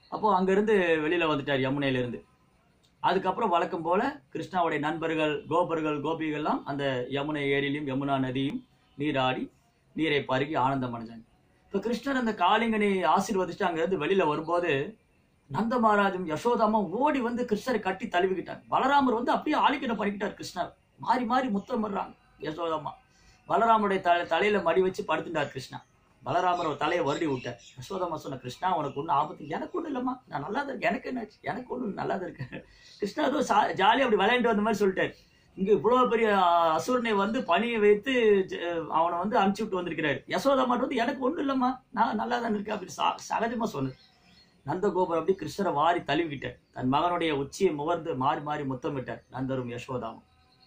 அப்போ அங்கிருந்து வெளியில வந்துட்டார் யமுனையில இருந்து அதுக்கப்புறம் வழக்கம் போல கிருஷ்ணாவுடைய நண்பர்கள் கோபர்கள் கோபிகள்லாம் அந்த யமுனை ஏரியிலும் யமுனா நதியும் நீராடி நீரை பருகி ஆனந்தம் அடைஞ்சாங்க இப்ப கிருஷ்ணர் அந்த காளிங்கனை ஆசீர்வதிச்சுட்டு அங்கிருந்து வெளியில வரும்போது நந்த மகாராஜும் யசோதாமும் ஓடி வந்து கிருஷ்ணரை கட்டி தழுவிக்கிட்டார் பலராமர் வந்து அப்படியே ஆலிக்கனம் பண்ணிக்கிட்டார் கிருஷ்ணர் மாறி மாறி முத்தம் பண்றாங்க யசோதாமா பலராமருடைய தலை தலையில மடி வச்சு படுத்துட்டார் கிருஷ்ணா பலராமர் ஒரு தலையை வருடி விட்டார் யசோதாமா சொன்ன கிருஷ்ணா உனக்கு ஒன்றும் ஆபத்து எனக்கு ஒன்றும் இல்லைம்மா நான் நல்லா தான் இருக்கேன் எனக்கு என்னாச்சு எனக்கு ஒன்றும் நல்லா தான் இருக்கேன் கிருஷ்ணா ஏதோ ஜாலியாக அப்படி விளையாண்டு வந்த மாதிரி சொல்லிட்டார் இங்க இவ்வளவு பெரிய அஹ், அசுரனை வந்து பணியை வைத்து ஜ- அவனை வந்து அனுப்பிச்சு விட்டு வந்திருக்கிறாரு யசோதாமா வந்து எனக்கு ஒன்றும் இல்லைம்மா நான் நல்லா தான் இருக்கேன் அப்படி சா- சகஜமா சொன்னது நந்தகோபுரம் அப்படி கிருஷ்ணரை வாரி தழுவிக்கிட்டார் தன் மகனுடைய உச்சியை முகர்ந்து மாறி மாறி முத்தமிட்டார் நந்தரும் யசோதாவும்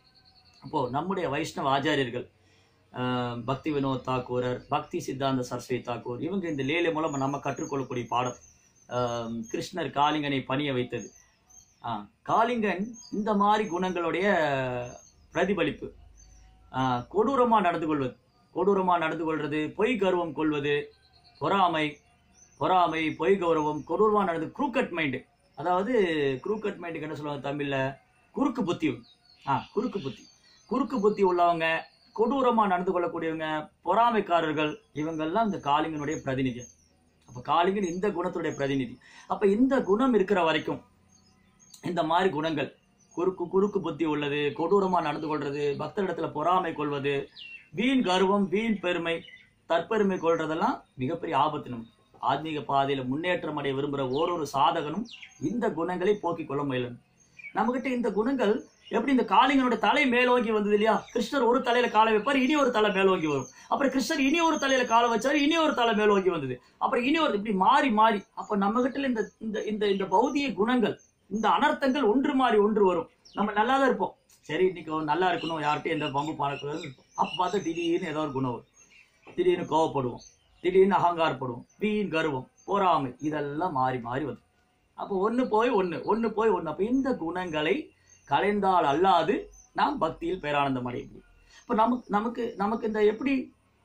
அப்போ நம்முடைய வைஷ்ணவ ஆச்சாரியர்கள் ஆஹ், பக்தி வினோத் தாக்கூரர் பக்தி சித்தாந்த சரஸ்வதி தாக்கூர் இவங்க இந்த லீலை மூலம் நம்ம கற்றுக்கொள்ளக்கூடிய பாடம் ஆஹ், கிருஷ்ணர் காளிங்கனை பணிய வைத்தது ஆஹ், காளிங்கன் இந்த மாதிரி குணங்களுடைய பிரதிபலிப்பு ஆஹ், கொடூரமா நடந்து கொள்வது கொடூரமா நடந்து கொள்வது பொய் கர்வம் கொள்வது பொறாமை பொறாமை பொய் கௌரவம் கொடூரமா நடந்து குரூக்கட் மைண்டு அதாவது குரூக்கட் மைண்டுக்கு என்ன சொல்லுவாங்க தமிழ்ல குறுக்கு புத்தி ஆ குறுக்கு புத்தி குறுக்கு புத்தி உள்ளவங்க கொடூரமா நடந்து கொள்ளக்கூடியவங்க பொறாமைக்காரர்கள் இவங்கெல்லாம் இந்த காளிங்கனுடைய பிரதிநிதி அப்ப காளிங்கன் இந்த குணத்துடைய பிரதிநிதி அப்ப இந்த குணம் இருக்கிற வரைக்கும் இந்த மாதிரி குணங்கள் குறுக்கு குறுக்கு புத்தி உள்ளது கொடூரமா நடந்து கொள்றது பக்தரிடத்துல பொறாமை கொள்வது வீண் கர்வம் வீண் பெருமை தற்பெருமை கொள்றதெல்லாம் மிகப்பெரிய ஆபத்து நமக்கு ஆத்மீக பாதையில முன்னேற்றம் அடைய விரும்புற ஓரொரு சாதகனும் இந்த குணங்களை போக்கிக் கொள்ள முயலும் நம்மகிட்ட இந்த குணங்கள் எப்படி இந்த காளிங்கனோட தலை மேலோங்கி வந்தது இல்லையா கிருஷ்ணர் ஒரு தலையில காலை வைப்பார் இனி ஒரு தலை மேலோங்கி வரும் அப்புறம் கிருஷ்ணர் இனி ஒரு தலையில காலை வச்சாரு இனி ஒரு தலை மேலோங்கி வந்தது அப்புறம் இனி ஒரு இப்படி மாறி மாறி அப்ப நம்ம கிட்ட இந்த இந்த இந்த இந்த பௌதிக குணங்கள் இந்த அனர்த்தங்கள் ஒன்று மாறி ஒன்று வரும் நம்ம நல்லா தான் இருப்போம் சரி இன்னைக்கு நல்லா இருக்கணும் யார்கிட்டயும் எந்த பம்பு பாடக்கூடாதுன்னு இருப்போம் அப்ப பார்த்தா திடீர்னு ஏதோ ஒரு குணம் வரும் திடீர்னு கோவப்படுவோம் திடீர்னு அகங்காரப்படுவோம் வீண் கர்வம் பொறாமை இதெல்லாம் மாறி மாறி வரும் அப்போ ஒண்ணு போய் ஒண்ணு ஒண்ணு போய் ஒண்ணு அப்ப இந்த குணங்களை கலைந்தால் அல்லாது நாம் பக்தியில் பேரானந்தம் அடைய முடியும் இப்ப நமக்கு நமக்கு நமக்கு இந்த எப்படி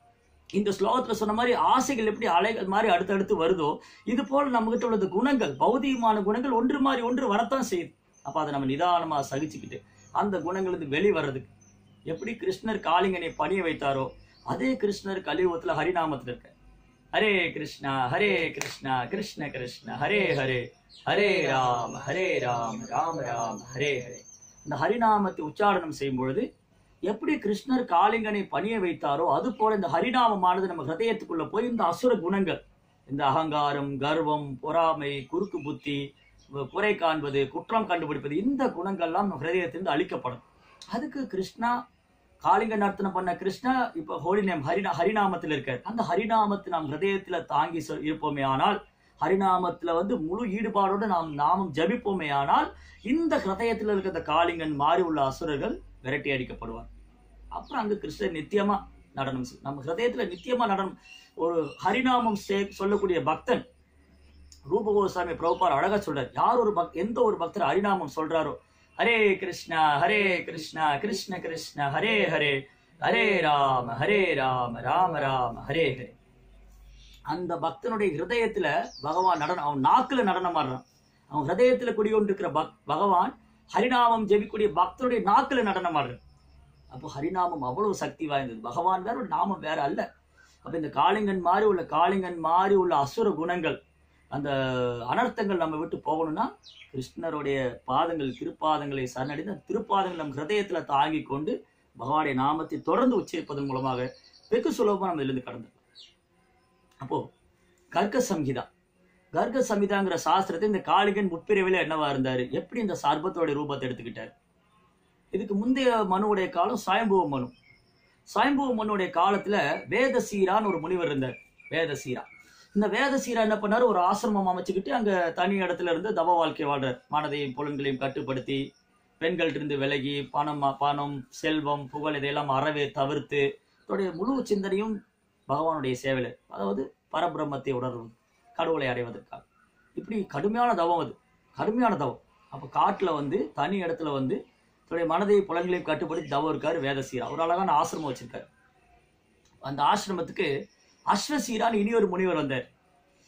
இந்த ஸ்லோகத்துல சொன்ன மாதிரி ஆசைகள் எப்படி அலைகள் மாதிரி அடுத்தடுத்து வருதோ இது போல நம்மகிட்ட உள்ள இந்த குணங்கள் பௌதிகமான குணங்கள் ஒன்று மாறி ஒன்று வரத்தான் செய்யுது அப்ப அதை நம்ம நிதானமா சகிச்சுக்கிட்டு அந்த குணங்கள் இருந்து வெளி வர்றதுக்கு எப்படி கிருஷ்ணர் காளிங்கனை பணிய வைத்தாரோ அதே கிருஷ்ணர் கலியுகத்துல ஹரிநாமத்துல இருக்க ஹரே கிருஷ்ணா ஹரே கிருஷ்ணா கிருஷ்ண கிருஷ்ண ஹரே ஹரே ஹரே ராம் ஹரே ராம் ராம் ராம் ஹரே ஹரே இந்த ஹரிநாமத்தை உச்சாரணம் செய்யும் பொழுது எப்படி கிருஷ்ணர் காளிங்கனை பணிய வைத்தாரோ அது போல இந்த ஹரிநாமமானது நம்ம ஹிருதயத்துக்குள்ள போய் இந்த அசுர குணங்கள் இந்த அகங்காரம் கர்வம் பொறாமை குறுக்கு புத்தி வ- குறை காண்பது குற்றம் கண்டுபிடிப்பது இந்த குணங்கள்லாம் நம்ம ஹிருதயத்திலிருந்து அழிக்கப்படும் அதுக்கு கிருஷ்ணா காளிங்க நர்த்தனம் பண்ண கிருஷ்ணா இப்ப ஹோலி நேம் ஹரிநா ஹரிநாமத்தில் இருக்கார் அந்த ஹரிநாமத்தை நாம் ஹிருதயத்துல தாங்கி சொல்- இருப்போமே ஆனால் ஹரிநாமத்துல வந்து முழு ஈடுபாடோடு நாம் நாமம் ஜபிப்போமே ஆனால் இந்த ஹிருதயத்துல இருக்கிற இந்த காளிங்கன் மாறி உள்ள அசுரர்கள் விரட்டி அடிக்கப்படுவார் அப்புறம் அங்க கிருஷ்ணர் நித்தியமா நடனம் செய்- நம்ம ஹிருதயத்துல நித்தியமா நடனம் ஒரு ஹரிநாமம் சே- சொல்லக்கூடிய பக்தன் ரூப கோஸ்வாமி பிரபுபார் அழகா சொல்றார் யார் ஒரு பக் எந்த ஒரு பக்தர் ஹரிநாமம் சொல்றாரோ ஹரே கிருஷ்ணா ஹரே கிருஷ்ணா கிருஷ்ண கிருஷ்ண ஹரே ஹரே ஹரே ராம ஹரே ராம ராம ராம ஹரே ஹரே அந்த பக்தனுடைய ஹிருதயத்துல பகவான் நடனம் அவன் நாக்குல நடனம் ஆடுறான் அவன் ஹிருதயத்துல குடிகொண்டிருக்கிற பக் பகவான் ஹரிநாமம் ஜெபிக்கூடிய பக்தனுடைய நாக்குல நடனம் ஆடுறான் அப்போ ஹரிநாமம் அவ்வளவு சக்தி வாய்ந்தது பகவான் வேற ஒரு நாமம் வேற அல்ல அப்ப இந்த காளிங்கன் மாதிரி உள்ள காளிங்கன் மாதிரி உள்ள அசுர குணங்கள் அந்த அனர்த்தங்கள் நம்ம விட்டு போகணும்னா கிருஷ்ணருடைய பாதங்கள் திருப்பாதங்களை சரணடைந்து அந்த திருப்பாதங்கள் நம் ஹிருதயத்துல தாங்கி கொண்டு பகவானுடைய நாமத்தை தொடர்ந்து உச்சரிப்பதன் மூலமாக வெகு சுலபமா நம்ம இருந்து கடந்துடலாம் அப்போ கர்க்க சம்ஹிதா கர்க்க சம்ஹிதாங்கிற சாஸ்திரத்தை இந்த காளிகன் முற்பிரிவில் என்னவா இருந்தாரு எப்படி இந்த சர்பத்தோட ரூபத்தை எடுத்துக்கிட்டார் இதுக்கு முந்தைய மனுவுடைய காலம் சாயம்புவ மனு சாயம்புவ மனுடைய காலத்துல வேதசீரான்னு ஒரு முனிவர் இருந்தார் வேதசீரா இந்த வேதசீரா என்ன பண்ணாரு ஒரு ஆசிரமம் அமைச்சுக்கிட்டு அங்க தனி இடத்துல இருந்து தவ வாழ்க்கை வாழ்றார் மனதையும் புலன்களையும் கட்டுப்படுத்தி பெண்கள்ட்ட இருந்து விலகி பணம் பணம் செல்வம் புகழ் இதையெல்லாம் அறவே தவிர்த்து தன்னுடைய முழு சிந்தனையும் பகவானுடைய சேவையில அதாவது பரபிரம்மத்தை உணர்வது கடவுளை அடைவதற்காக இப்படி கடுமையான தவம் அது கடுமையான தவம் அப்ப காட்டுல வந்து தனி இடத்துல வந்து தன்னுடைய மனதை புலன்களையும் கட்டுப்படுத்தி தவம் இருக்காரு வேதசீரா ஒரு அழகான ஆசிரமம் வச்சிருக்காரு அந்த ஆசிரமத்துக்கு அஸ்வசீரான்னு இனி ஒரு முனிவர் வந்தார்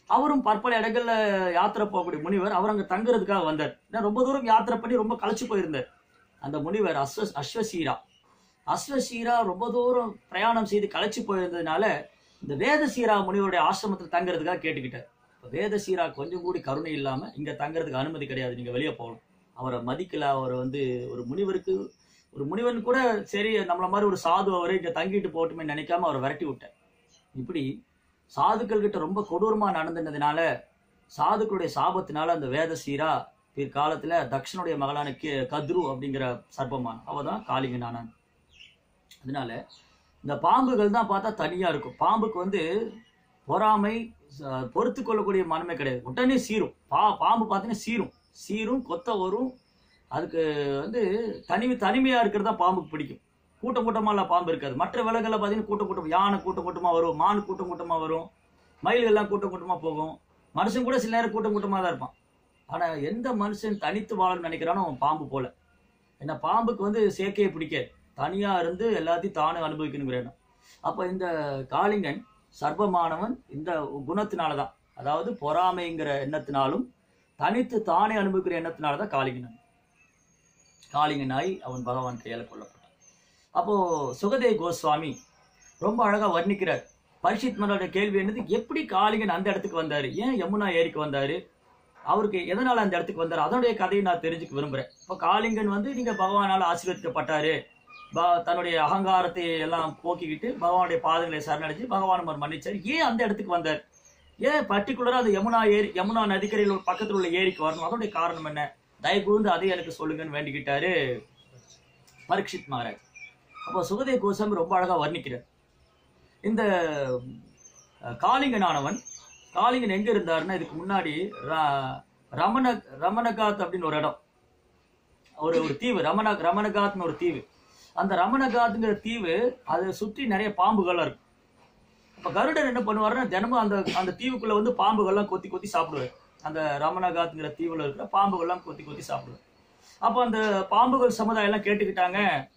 அவரும் பற்பல இடங்கள்ல யாத்திரை போகக்கூடிய முனிவர் அவர் அங்க தங்குறதுக்காக வந்தார் ஏன்னா ரொம்ப தூரம் யாத்திரை பண்ணி ரொம்ப களைச்சு போயிருந்தார் அந்த முனிவர் அஸ்வ அஸ்வசீரா அஸ்வசீரா ரொம்ப தூரம் பிரயாணம் செய்து களைச்சு போயிருந்ததுனால இந்த வேதசீரா முனிவருடைய ஆசிரமத்தில் தங்குறதுக்காக கேட்டுக்கிட்டார் இப்ப வேதசீரா கொஞ்சம் கூடி கருணை இல்லாம இங்க தங்குறதுக்கு அனுமதி கிடையாது நீங்க வெளியே போகணும் அவரை மதிக்கல அவர் வந்து ஒரு முனிவருக்கு ஒரு முனிவன் கூட சரி நம்மள மாதிரி ஒரு சாது அவரை இங்க தங்கிட்டு போட்டுமே நினைக்காம அவரை விரட்டி விட்டார் இப்படி சாதுக்கள் கிட்ட ரொம்ப கொடூரமா நடந்துனதுனால சாதுக்களுடைய சாபத்தினால அந்த வேதசீரா பிற்காலத்துல தக்ஷனுடைய மகளான கே- கத்ரு அப்படிங்கிற சர்ப்பமான் அவ தான் காளிங்கனானான் அதனால இந்த பாம்புகள் தான் பார்த்தா தனியா இருக்கும் பாம்புக்கு வந்து பொறாமை ச- பொறுத்து கொள்ளக்கூடிய மனமே கிடையாது உடனே சீரும் பா பாம்பு பார்த்தீங்கன்னா சீரும் சீரும் கொத்த வரும் அதுக்கு வந்து தனி தனிமையா இருக்கிறது தான் பாம்புக்கு பிடிக்கும் கூட்டம் கூட்டமாலாம் பாம்பு இருக்காது மற்ற விலங்குகளை பார்த்தீங்கன்னா கூட்டம் கூட்டம் யானை கூட்டம் கூட்டமா வரும் மான் கூட்டம் கூட்டமா வரும் மயில்கள்லாம் கூட்டம் கூட்டமா போகும் மனுஷன் கூட சில நேரம் கூட்டம் கூட்டமா தான் இருப்பான் ஆனா எந்த மனுஷன் தனித்து வாழணும்னு நினைக்கிறானோ அவன் பாம்பு போல ஏன்னா பாம்புக்கு வந்து சேர்க்கையை பிடிக்காது தனியா இருந்து எல்லாத்தையும் தானே அனுபவிக்கணுங்கிற எண்ணம் அப்ப இந்த காளிங்கன் சர்வமானவன் இந்த குணத்தினால தான் அதாவது பொறாமைங்கிற எண்ணத்தினாலும் தனித்து தானே அனுபவிக்கிற எண்ணத்தினால தான் காளிங்கன் காளிங்கனாய் அவன் பகவான் கையால கொல்லப்பட்டான் அப்போ சுகதேவ் கோஸ்வாமி ரொம்ப அழகா வர்ணிக்கிறார் பரிஷித் மன்னோட கேள்வி என்னது எப்படி காளிங்கன் அந்த இடத்துக்கு வந்தாரு ஏன் யமுனா ஏரிக்கு வந்தாரு அவருக்கு எதனால அந்த இடத்துக்கு வந்தாரு அதனுடைய கதையை நான் தெரிஞ்சுக்க விரும்புறேன் இப்போ காளிங்கன் வந்து நீங்க பகவானால ஆசீர்வதிக்கப்பட்டாரு ப- தன்னுடைய அகங்காரத்தை எல்லாம் போக்கிக்கிட்டு பகவானுடைய பாதங்களை சரணடைஞ்சு பகவான் அவர் மன்னிச்சார் ஏன் அந்த இடத்துக்கு வந்தார் ஏன் பர்டிகுலரா அது யமுனா ஏரி யமுனா நதிக்கரையில் உள்ள பக்கத்துல உள்ள ஏரிக்கு வரணும் அதனுடைய காரணம் என்ன தயவு கூர்ந்து அதை எனக்கு சொல்லுங்கன்னு வேண்டிக்கிட்டாரு பரீட்சித் மகாராஜ் அப்போ சுகதேவ் கோஸ்வாமி ரொம்ப அழகா வர்ணிக்கிறார் இந்த அஹ், காளிங்கனானவன் காளிங்கன் எங்க இருந்தாருன்னா இதுக்கு முன்னாடி ர- ரமண ரமணகாத் அப்படின்னு ஒரு இடம் ஒரு ஒரு தீவு ரமண ரமணகாத்னு ஒரு தீவு அந்த ரமணகாத்ங்கிற தீவு அதை சுற்றி நிறைய பாம்புகள்லாம் இருக்கும் அப்ப கருடன் என்ன பண்ணுவாருன்னா தினமும் அந்த அந்த தீவுக்குள்ள வந்து பாம்புகள்லாம் கொத்தி கொத்தி சாப்பிடுவார் அந்த ரமணகாத்ங்கிற தீவுல இருக்கிற பாம்புகள்லாம் கொத்தி கொத்தி சாப்பிடுவார் அப்போ அந்த பாம்புகள் சமுதாயம் எல்லாம் கேட்டுக்கிட்டாங்க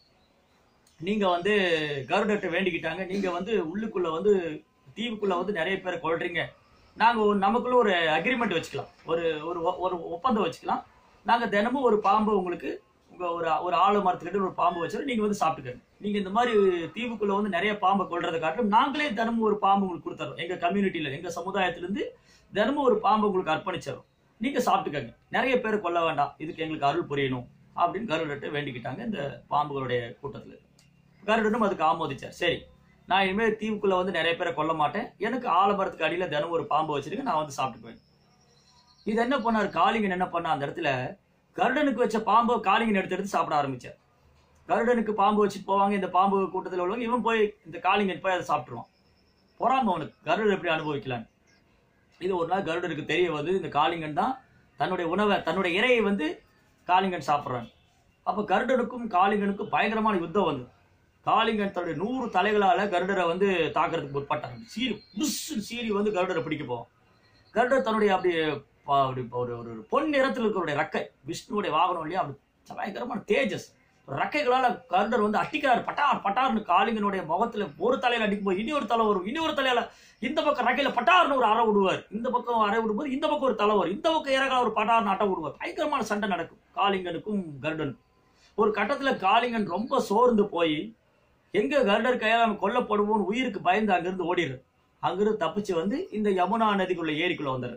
நீங்க வந்து கருடர்கிட்ட வேண்டிக்கிட்டாங்க நீங்க வந்து உள்ளுக்குள்ள வந்து தீவுக்குள்ள வந்து நிறைய பேரை கொள்றீங்க நாங்க ஒரு- நமக்குள்ள ஒரு அக்ரிமெண்ட் வச்சுக்கலாம் ஒரு ஒரு ஒ- ஒரு ஒப்பந்தம் வச்சுக்கலாம் நாங்க தினமும் ஒரு பாம்பு உங்களுக்கு உங்க ஒரு ஒரு ஆளு மரத்துக்கிட்ட ஒரு பாம்பு வச்சிடும் நீங்க வந்து சாப்பிட்டுக்கங்க நீங்க இந்த மாதிரி தீவுக்குள்ள வந்து நிறைய பாம்பை கொள்றதை காட்டிலும் நாங்களே தினமும் ஒரு பாம்பு உங்களுக்கு கொடுத்துறோம் எங்க கம்யூனிட்டியில எங்க சமுதாயத்துல இருந்து தினமும் ஒரு பாம்பு உங்களுக்கு அர்ப்பணிச்சிடும் நீங்க சாப்பிட்டுக்கங்க நிறைய பேர் கொல்ல வேண்டாம் இதுக்கு எங்களுக்கு அருள் புரியணும் அப்படின்னு கருடர்கிட்ட வேண்டிக்கிட்டாங்க இந்த பாம்புகளுடைய கூட்டத்துல கருடனும் அதுக்கு ஆமோதிச்சார் சரி நான் இனிமேல் தீவுக்குள்ள வந்து நிறைய பேரை கொல்ல மாட்டேன் எனக்கு ஆலமரத்துக்கு அடியில தினம் ஒரு பாம்பு வச்சிருக்க நான் வந்து சாப்பிட்டுக்குவேன் இது என்ன பண்ணார் காளிங்கன் என்ன பண்ணா அந்த இடத்துல கருடனுக்கு வச்ச பாம்பை காளிங்கன் எடுத்து எடுத்து சாப்பிட ஆரம்பிச்சார் கருடனுக்கு பாம்பு வச்சுட்டு போவாங்க இந்த பாம்பு கூட்டத்தில் உள்ளவங்க இவன் போய் இந்த காளிங்கன் போய் அதை சாப்பிட்டுருவான் பொறாம அவனுக்கு கருடர் எப்படி அனுபவிக்கலான்னு இது ஒரு நாள் கருடருக்கு தெரிய வந்து இந்த காளிங்கன் தான் தன்னுடைய உணவை தன்னுடைய இரையை வந்து காளிங்கன் சாப்பிட்றான் அப்ப கருடனுக்கும் காளிங்கனுக்கும் பயங்கரமான யுத்தம் வந்து காளிங்கன் தன்னுடைய நூறு தலைகளால கருடரை வந்து தாக்குறதுக்கு முற்பட்டாங்க சீரி புஷ்ஷுன்னு சீரி வந்து கருடரை பிடிக்க போவோம் கருடர் தன்னுடைய அப்படி ப- அப்படி ஒரு ஒரு ஒரு பொன் நிறத்தில் இருக்கிற ரெக்கை விஷ்ணுவுடைய வாகனம் இல்லையா அப்படி பயங்கரமான தேஜஸ் ரெக்கைகளால கருடர் வந்து அட்டிக்கிறார் பட்டார் பட்டார்னு காளிங்கனுடைய முகத்துல ஒரு தலையில அடிக்கும் போது இனி ஒரு தலை வரும் இனி ஒரு தலையில இந்த பக்கம் ரெக்கையில பட்டார்னு ஒரு அறை விடுவார் இந்த பக்கம் அறை விடும்போது இந்த பக்கம் ஒரு தலை வரும் இந்த பக்கம் இறகா ஒரு பட்டார்னு அட்டை விடுவார் பயங்கரமான சண்டை நடக்கும் காளிங்கனுக்கும் கருடனுக்கும் ஒரு கட்டத்துல காளிங்கன் ரொம்ப சோர்ந்து போய் எங்க கருடர் கையால் அவன் கொல்லப்படுவோம்னு உயிருக்கு பயந்து அங்கிருந்து ஓடிடுறாரு அங்கிருந்து தப்பிச்சு வந்து இந்த யமுனா நதிக்குள்ள ஏரிக்குள்ள வந்துடுறாரு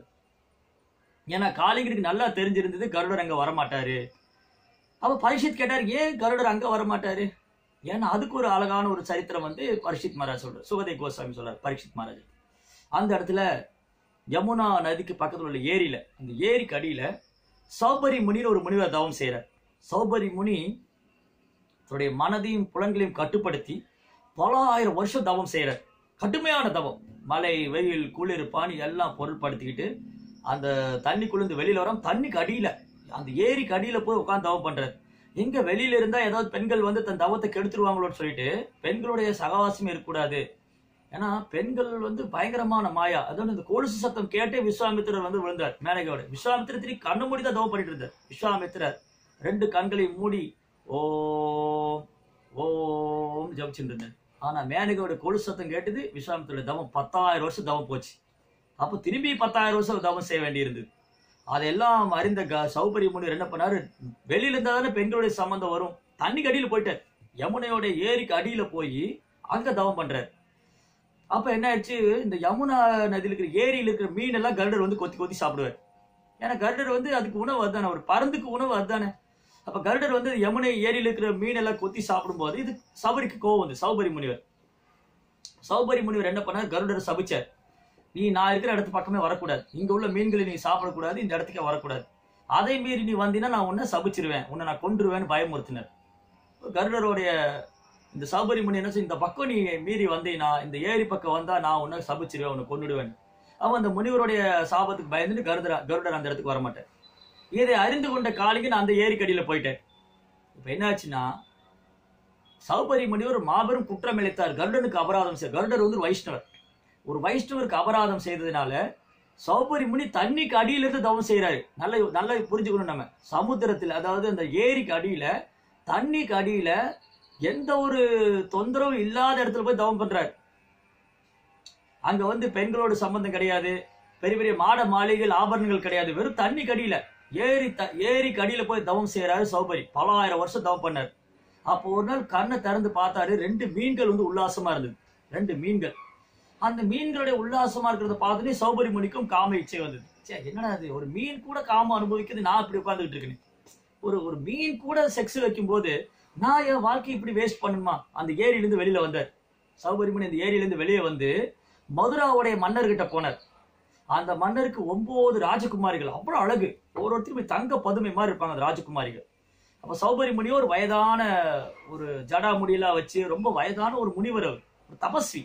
ஏன்னா காளிங்கனுக்கு நல்லா தெரிஞ்சிருந்தது கருடர் அங்க வரமாட்டாரு அப்ப பரிஷித் கேட்டார் ஏன் கருடர் அங்க வரமாட்டாரு ஏன்னா அதுக்கு ஒரு அழகான ஒரு சரித்திரம் வந்து பரிஷித் மகாராஜ் சொல்றார் சுகதே கோஸ்வாமி சொல்றார் பரீட்சித் மகாராஜ் அந்த இடத்துல யமுனா நதிக்கு பக்கத்துல உள்ள ஏரியில அந்த ஏரிக்கு அடியில சௌபரி முனின்னு ஒரு முனிவர் தவம் செய்யறார் சௌபரி முனி தன்னுடைய மனதையும் புலன்களையும் கட்டுப்படுத்தி பல ஆயிரம் வருஷம் தவம் செய்யறார் கடுமையான தவம் மழை வெயில் குளிர் பானி எல்லாம் பொருட்படுத்திக்கிட்டு அந்த தண்ணிக்குள்ள இருந்து வெளியில வரோம் தண்ணிக்கு அடியில அந்த ஏரிக்கு அடியில போய் உட்கார்ந்து தவம் பண்றாரு எங்க வெளியில இருந்தா ஏதாவது பெண்கள் வந்து தன் தவத்தை கெடுத்துருவாங்களோன்னு சொல்லிட்டு பெண்களுடைய சகவாசமே இருக்கக்கூடாது ஏன்னா பெண்கள் வந்து பயங்கரமான மாயா அதாவது இந்த கொலுசு சத்தம் கேட்டே விஸ்வாமித்திரர் வந்து விழுந்தார் மேனகையோட விஸ்வாமித்திரர் திரும்பி கண்ணு மூடி தான் தவம் பண்ணிட்டு இருந்தார் விஸ்வாமித்திரர் ரெண்டு கண்களை மூடி ஓம் ஓம் ஜபிச்சுட்டு இருந்தார் ஆனா மேனகையோட கொலுசு சத்தம் கேட்டது விஸ்வாமித்திரோட தவம் பத்தாயிரம் வருஷம் தவம் போச்சு அப்போ திரும்பி பத்தாயிரம் வருஷம் தவம் செய்ய வேண்டியிருந்தது அதெல்லாம் அறிந்த க சௌபரி முனிவர் என்ன பண்ணாரு வெளியில இருந்தா தானே பெண்களுடைய சம்பந்தம் வரும் தண்ணிக்கு அடியில போயிட்டார் யமுனையோட ஏரிக்கு அடியில போய் அங்க தவம் பண்றாரு அப்ப என்ன ஆயிடுச்சு இந்த யமுனா நதியில இருக்கிற ஏரியில இருக்கிற மீன் எல்லாம் கருடர் வந்து கொத்தி கொத்தி சாப்பிடுவார் ஏன்னா கருடர் வந்து அதுக்கு உணவு அதுதானே ஒரு பருந்துக்கு உணவு அதுதானே அப்ப கருடர் வந்து யமுனை ஏரியில இருக்கிற மீன் எல்லாம் கொத்தி சாப்பிடும்போது இது சபரிக்கு கோவம் வந்து சௌபரி முனிவர் சௌபரி முனிவர் என்ன பண்ணார் கருடர் சபிச்சார் நீ நான் இருக்கிற இடத்து பக்கமே வரக்கூடாது இங்க உள்ள மீன்களை நீ சாப்பிடக்கூடாது இந்த இடத்துக்கே வரக்கூடாது அதை மீறி நீ வந்தீங்கன்னா நான் உன்னை சபிச்சிருவேன் உன்னை நான் கொன்றுவேன்னு பயமுறுத்தினார் கருடருடைய இந்த சௌபரி முனி என்ன செய்ய இந்த பக்கம் நீ மீறி வந்தீங்கன்னா இந்த ஏரி பக்கம் வந்தா நான் உன்னை சபிச்சிருவேன் உன்னை கொன்னுடுவேன் அவன் அந்த முனிவருடைய சாபத்துக்கு பயந்துட்டு கருடர் கருடர் அந்த இடத்துக்கு வரமாட்டேன் இதை அறிந்து கொண்ட காலிங்க நான் அந்த ஏரிக்கடியில போயிட்டேன் இப்ப என்னாச்சுன்னா சௌபரி முனிவர் மாபெரும் குற்றம் இழைத்தார் கருடனுக்கு அபராதம் செய்ய கருடர் வந்து ஒரு வைஷ்ணவர் ஒரு வைஷ்ணவருக்கு அபராதம் செய்ததுனால சௌபரி முனி தண்ணிக்கு அடியிலிருந்து தவம் செய்யறாரு நல்ல நல்லா புரிஞ்சுக்கணும் நம்ம சமுத்திரத்தில் அதாவது அந்த ஏரிக்கு அடியில தண்ணிக்கு அடியில எந்த ஒரு தொந்தரவும் இல்லாத இடத்துல போய் தவம் பண்றாரு அங்க வந்து பெண்களோட சம்பந்தம் கிடையாது பெரிய பெரிய மாட மாளிகைகள் ஆபரணங்கள் கிடையாது வெறும் தண்ணி கடியில ஏரி த ஏரி கடியில போய் தவம் செய்யறாரு சௌபரி பல ஆயிரம் வருஷம் தவம் பண்ணாரு அப்போ ஒரு நாள் கண்ணை திறந்து பார்த்தாரு ரெண்டு மீன்கள் வந்து உல்லாசமா இருந்தது ரெண்டு மீன்கள் அந்த மீன்களுடைய உல்லாசமா இருக்கிறத பார்த்துட்டு சௌபரி முனிக்கும் காம இச்சை வந்தது சே என்னடா அது ஒரு மீன் கூட காம அனுபவிக்குது நான் இப்படி உட்கார்ந்துட்டு இருக்கேன் ஒரு ஒரு மீன் கூட செக்ஸ் வைக்கும்போது நான் என் வாழ்க்கை இப்படி வேஸ்ட் பண்ணணுமா அந்த ஏரியிலிருந்து வெளியில வந்தார் சௌபரி முனி அந்த ஏரியிலிருந்து வெளியே வந்து மதுராவுடைய மன்னர்கிட்ட போனார் அந்த மன்னருக்கு ஒன்பது ராஜகுமாரிகள் அவ்வளவு அழகு ஒரு ஒருத்தருமே தங்க பதுமை மாதிரி இருப்பாங்க அந்த ராஜகுமாரிகள் அப்ப சௌபரி முனி ஒரு வயதான ஒரு ஜடா முடியெல்லாம் வச்சு ரொம்ப வயதான ஒரு முனிவர் அவர் ஒரு தபஸ்வி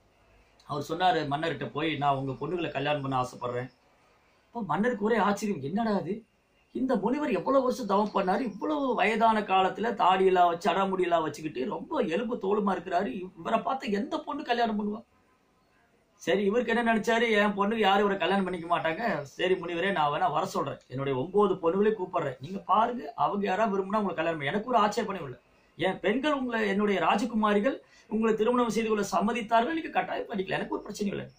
அவர் சொன்னாரு மன்னர்கிட்ட போய் நான் உங்க பொண்ணுகளை கல்யாணம் பண்ண ஆசைப்படுறேன் அப்போ மன்னருக்கு ஒரே ஆச்சரியம் என்னடா அது இந்த முனிவர் எவ்வளவு வருஷம் தவம் பண்ணாரு இவ்வளவு வயதான காலத்துல தாடியெல்லாம் வச்சு அடாமுடியெல்லாம் வச்சுக்கிட்டு ரொம்ப எலும்பு தோலுமா இருக்கிறாரு இவரை பார்த்து எந்த பொண்ணு கல்யாணம் பண்ணுவா சரி இவருக்கு என்ன நினைச்சாரு என் பொண்ணுக்கு யாரும் இவரை கல்யாணம் பண்ணிக்க மாட்டாங்க சரி முனிவரே நான் வேணா வர சொல்றேன் என்னுடைய ஒன்பது பொண்ணுகளையும் கூப்பிடுறேன் நீங்க பாருங்க அவங்க யாராவது விரும்பினா உங்களை கல்யாணம் பண்ணி எனக்கு ஒரு ஆட்சேபணம் இல்லை என் பெண்கள் உங்களை என்னுடைய ராஜகுமாரிகள் உங்களை திருமணம் செய்து கொள்ள சம்மதித்தார்கள் நீங்க கட்டாயம் பண்ணிக்கலாம் எனக்கு ஒரு பிரச்சனையும் இல்லை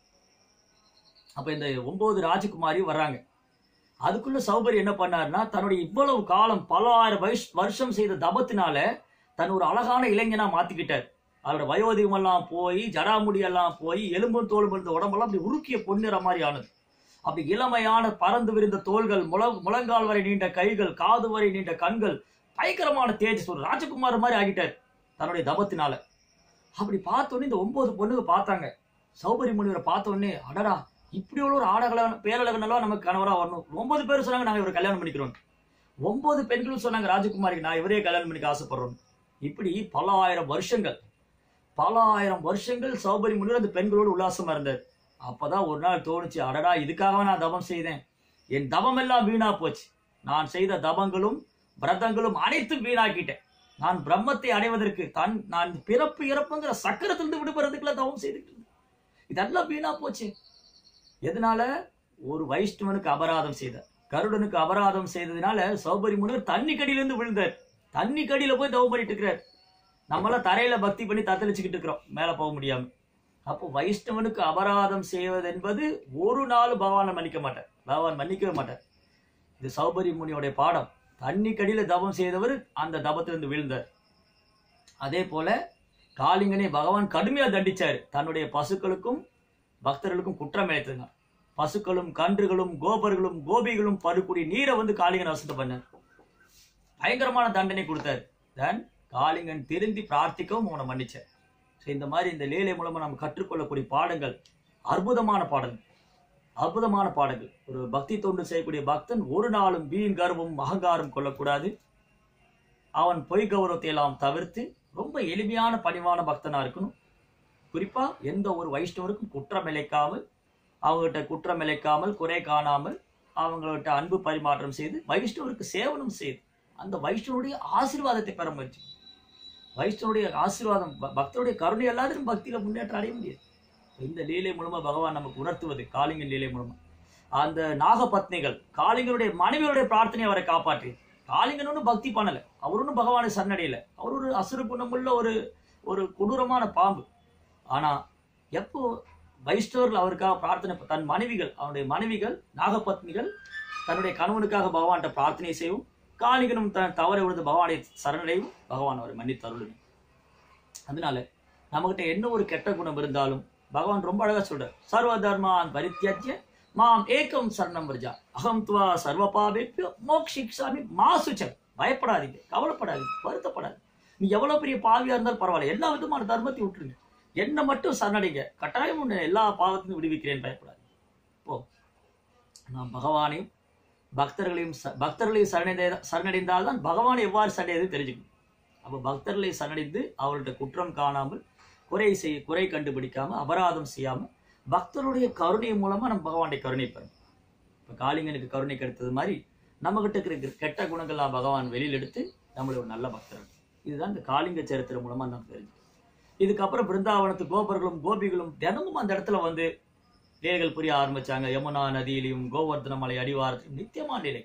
அப்ப இந்த ஒன்பது ராஜகுமாரி வர்றாங்க அதுக்குள்ள சௌபரி என்ன பண்ணாருன்னா தன்னுடைய இவ்வளவு காலம் பல ஆயிரம் வருஷ- வருஷம் செய்த தபத்தினால தன் ஒரு அழகான இளைஞனா மாத்திக்கிட்டார் அவரோட வயோதிகம் எல்லாம் போய் ஜடாமுடி எல்லாம் போய் எலும்பும் தோலும் இருந்த உடம்பெல்லாம் அப்படி உருக்கிய பொன்னிற மாதிரி ஆனது அப்படி இளமையான பறந்து விரிந்த தோள்கள் முழ முழங்கால் வரை நீண்ட கைகள் காது வரை நீண்ட கண்கள் பயங்கரமான தேஜஸ் ஒரு ராஜகுமார் மாதிரி ஆகிட்டார் தன்னுடைய தபத்தினால அப்படி பார்த்தோன்னே இந்த ஒன்பது பொண்ணுங்க பார்த்தாங்க சௌபரி முனிவரை பார்த்த உடனே அடடா இப்படி உள்ள ஒரு ஆடகலன் பேரழகனெல்லாம் நமக்கு கணவரா வரணும் ஒன்பது பேர் சொன்னாங்க நாங்க இவரை கல்யாணம் பண்ணிக்கிறோம் ஒன்பது பெண்களும் சொன்னாங்க ராஜகுமாரிக்கு நான் இவரே கல்யாணம் பண்ணிக்க ஆசைப்படுறோம் இப்படி பல ஆயிரம் வருஷங்கள் பல ஆயிரம் வருஷங்கள் சௌபரி முனிவர் அந்த பெண்களோடு உல்லாசமா இருந்தார் அப்பதான் ஒரு நாள் தோணுச்சு அடடா இதுக்காக நான் தபம் செய்தேன் என் தபம் எல்லாம் வீணா போச்சு நான் செய்த தபங்களும் விரதங்களும் அனைத்தும் வீணாக்கிட்டேன் நான் பிரம்மத்தை அடைவதற்கு தன் நான் பிறப்பு இறப்புங்கிற சக்கரத்திலிருந்து விடுபடுறதுக்குள்ள தவம் செய்துட்டு இருந்தேன் இதெல்லாம் வீணா போச்சு எதனால ஒரு வைஷ்ணவனுக்கு அபராதம் செய்தார் கருடனுக்கு அபராதம் செய்ததுனால சௌபரி முனிவர் தண்ணி கடியிலிருந்து விழுந்தார் தண்ணி கடியில போய் தவம் பண்ணிட்டு இருக்கிறார் நம்மளாம் தரையில பக்தி பண்ணி தத்தளிச்சுக்கிட்டு இருக்கிறோம் மேல போக முடியாம அப்போ வைஷ்ணவனுக்கு அபராதம் செய்வது என்பது ஒரு நாள் பகவானை மன்னிக்க மாட்டார் பகவான் மன்னிக்கவே மாட்டார் இது சௌபரி முனியோடைய பாடம் தண்ணி கடியில தவம் செய்தவர் அந்த தபத்திலிருந்து வீழ்ந்தார் அதே போல காளிங்கனை பகவான் கடுமையா தண்டிச்சாரு தன்னுடைய பசுக்களுக்கும் பக்தர்களுக்கும் குற்றம் இழைத்ததுங்க பசுக்களும் கன்றுகளும் கோபர்களும் கோபிகளும் பருக்கூடிய நீரை வந்து காளிங்கன் வசந்தம் பண்ணார் பயங்கரமான தண்டனை கொடுத்தாரு தென் காளிங்கன் திருந்தி பிரார்த்திக்கவும் அவனை மன்னிச்சார் ஸோ இந்த மாதிரி இந்த லீலை மூலமா நம்ம கற்றுக்கொள்ளக்கூடிய பாடங்கள் அற்புதமான பாடங்கள் அற்புதமான பாடங்கள் ஒரு பக்தி தொண்டு செய்யக்கூடிய பக்தன் ஒரு நாளும் வீண் கர்வம் அகங்காரம் கொள்ளக்கூடாது அவன் பொய் கௌரவத்தை எல்லாம் தவிர்த்து ரொம்ப எளிமையான பணிவான பக்தனா இருக்கணும் குறிப்பா எந்த ஒரு வைஷ்ணவருக்கும் குற்றம் இழைக்காமல் அவங்ககிட்ட குற்றம் இழைக்காமல் குறை காணாமல் அவங்கள்ட்ட அன்பு பரிமாற்றம் செய்து வைஷ்ணவருக்கு சேவனம் செய்து அந்த வைஷ்ணவனுடைய ஆசீர்வாதத்தை பெற முயற்சி வைஷ்ணவனுடைய ஆசீர்வாதம் ப- பக்தருடைய கருணை எல்லாத்திலும் பக்தியில முன்னேற்றம் அடைய முடியாது இந்த லீலை மூலமா பகவான் நமக்கு உணர்த்துவது காளிங்கன் லீலை மூலமா அந்த நாகபத்னிகள் காளிங்கனுடைய மனைவியுடைய பிரார்த்தனை அவரை காப்பாற்றி காளிங்கன் ஒன்றும் பக்தி பண்ணல அவர் ஒன்றும் பகவானை சரணடையல அவர் ஒரு அசுர குணமுள்ள ஒரு ஒரு கொடூரமான பாம்பு ஆனா எப்போ வைஷ்ணவர்கள் அவருக்காக பிரார்த்தனை தன் மனைவிகள் அவனுடைய மனைவிகள் நாகபத்னிகள் தன்னுடைய கணவனுக்காக பகவான்கிட்ட பிரார்த்தனை செய்யும் காளிகனும் தன் தவறை விழுந்து பகவானை சரணடையும் பகவான் அவரை மன்னித்து அருளும் அதனால நம்மகிட்ட என்ன ஒரு கெட்ட குணம் இருந்தாலும் பகவான் ரொம்ப அழகா சொல்றார் சர்வ தர்மான் பரித்தியஜ்ய மாம் ஏகம் சரணம் விரஜா அகம் துவா சர்வ பாபேப்பியோ மோக்ஷிக்ஷாமி மாசுச்ச பயப்படாதீங்க கவலைப்படாதீங்க வருத்தப்படாதீங்க நீ எவ்வளவு பெரிய பாவியா இருந்தாலும் பரவாயில்ல எல்லா விதமான தர்மத்தையும் விட்டுருங்க என்ன மட்டும் சரணடைங்க கட்டாயம் உன்னை எல்லா பாவத்தையும் விடுவிக்கிறேன் பயப்படாது இப்போ நாம் பகவானையும் பக்தர்களையும் ச- பக்தர்களையும் சரணடைந்த சரணடைந்தால்தான் பகவான் எவ்வாறு சரணடையது தெரிஞ்சுக்கணும் அப்போ பக்தர்களை சரணடைந்து அவர்கள்ட்ட குற்றம் காணாமல் குறை செய் குறை கண்டுபிடிக்காம அபராதம் செய்யாம பக்தருடைய கருணை மூலமா நம்ம பகவானுடைய கருணை பெறணும் இப்போ காளிங்கனுக்கு கருணை கிடைத்தது மாதிரி நம்மகிட்ட இருக்கிற கெட்ட குணங்கள்லாம் பகவான் வெளியில் எடுத்து நம்மளை ஒரு நல்ல பக்தர் இதுதான் இந்த காளிங்க சரித்திரம் மூலமா நம்ம தெரிஞ்சு இதுக்கப்புறம் பிருந்தாவனத்து கோபர்களும் கோபிகளும் தினமும் அந்த இடத்துல வந்து லீலைகள் புரிய ஆரம்பிச்சாங்க யமுனா நதியிலையும் கோவர்தன மலை அடிவாரத்திலும் நித்தியமான லீலை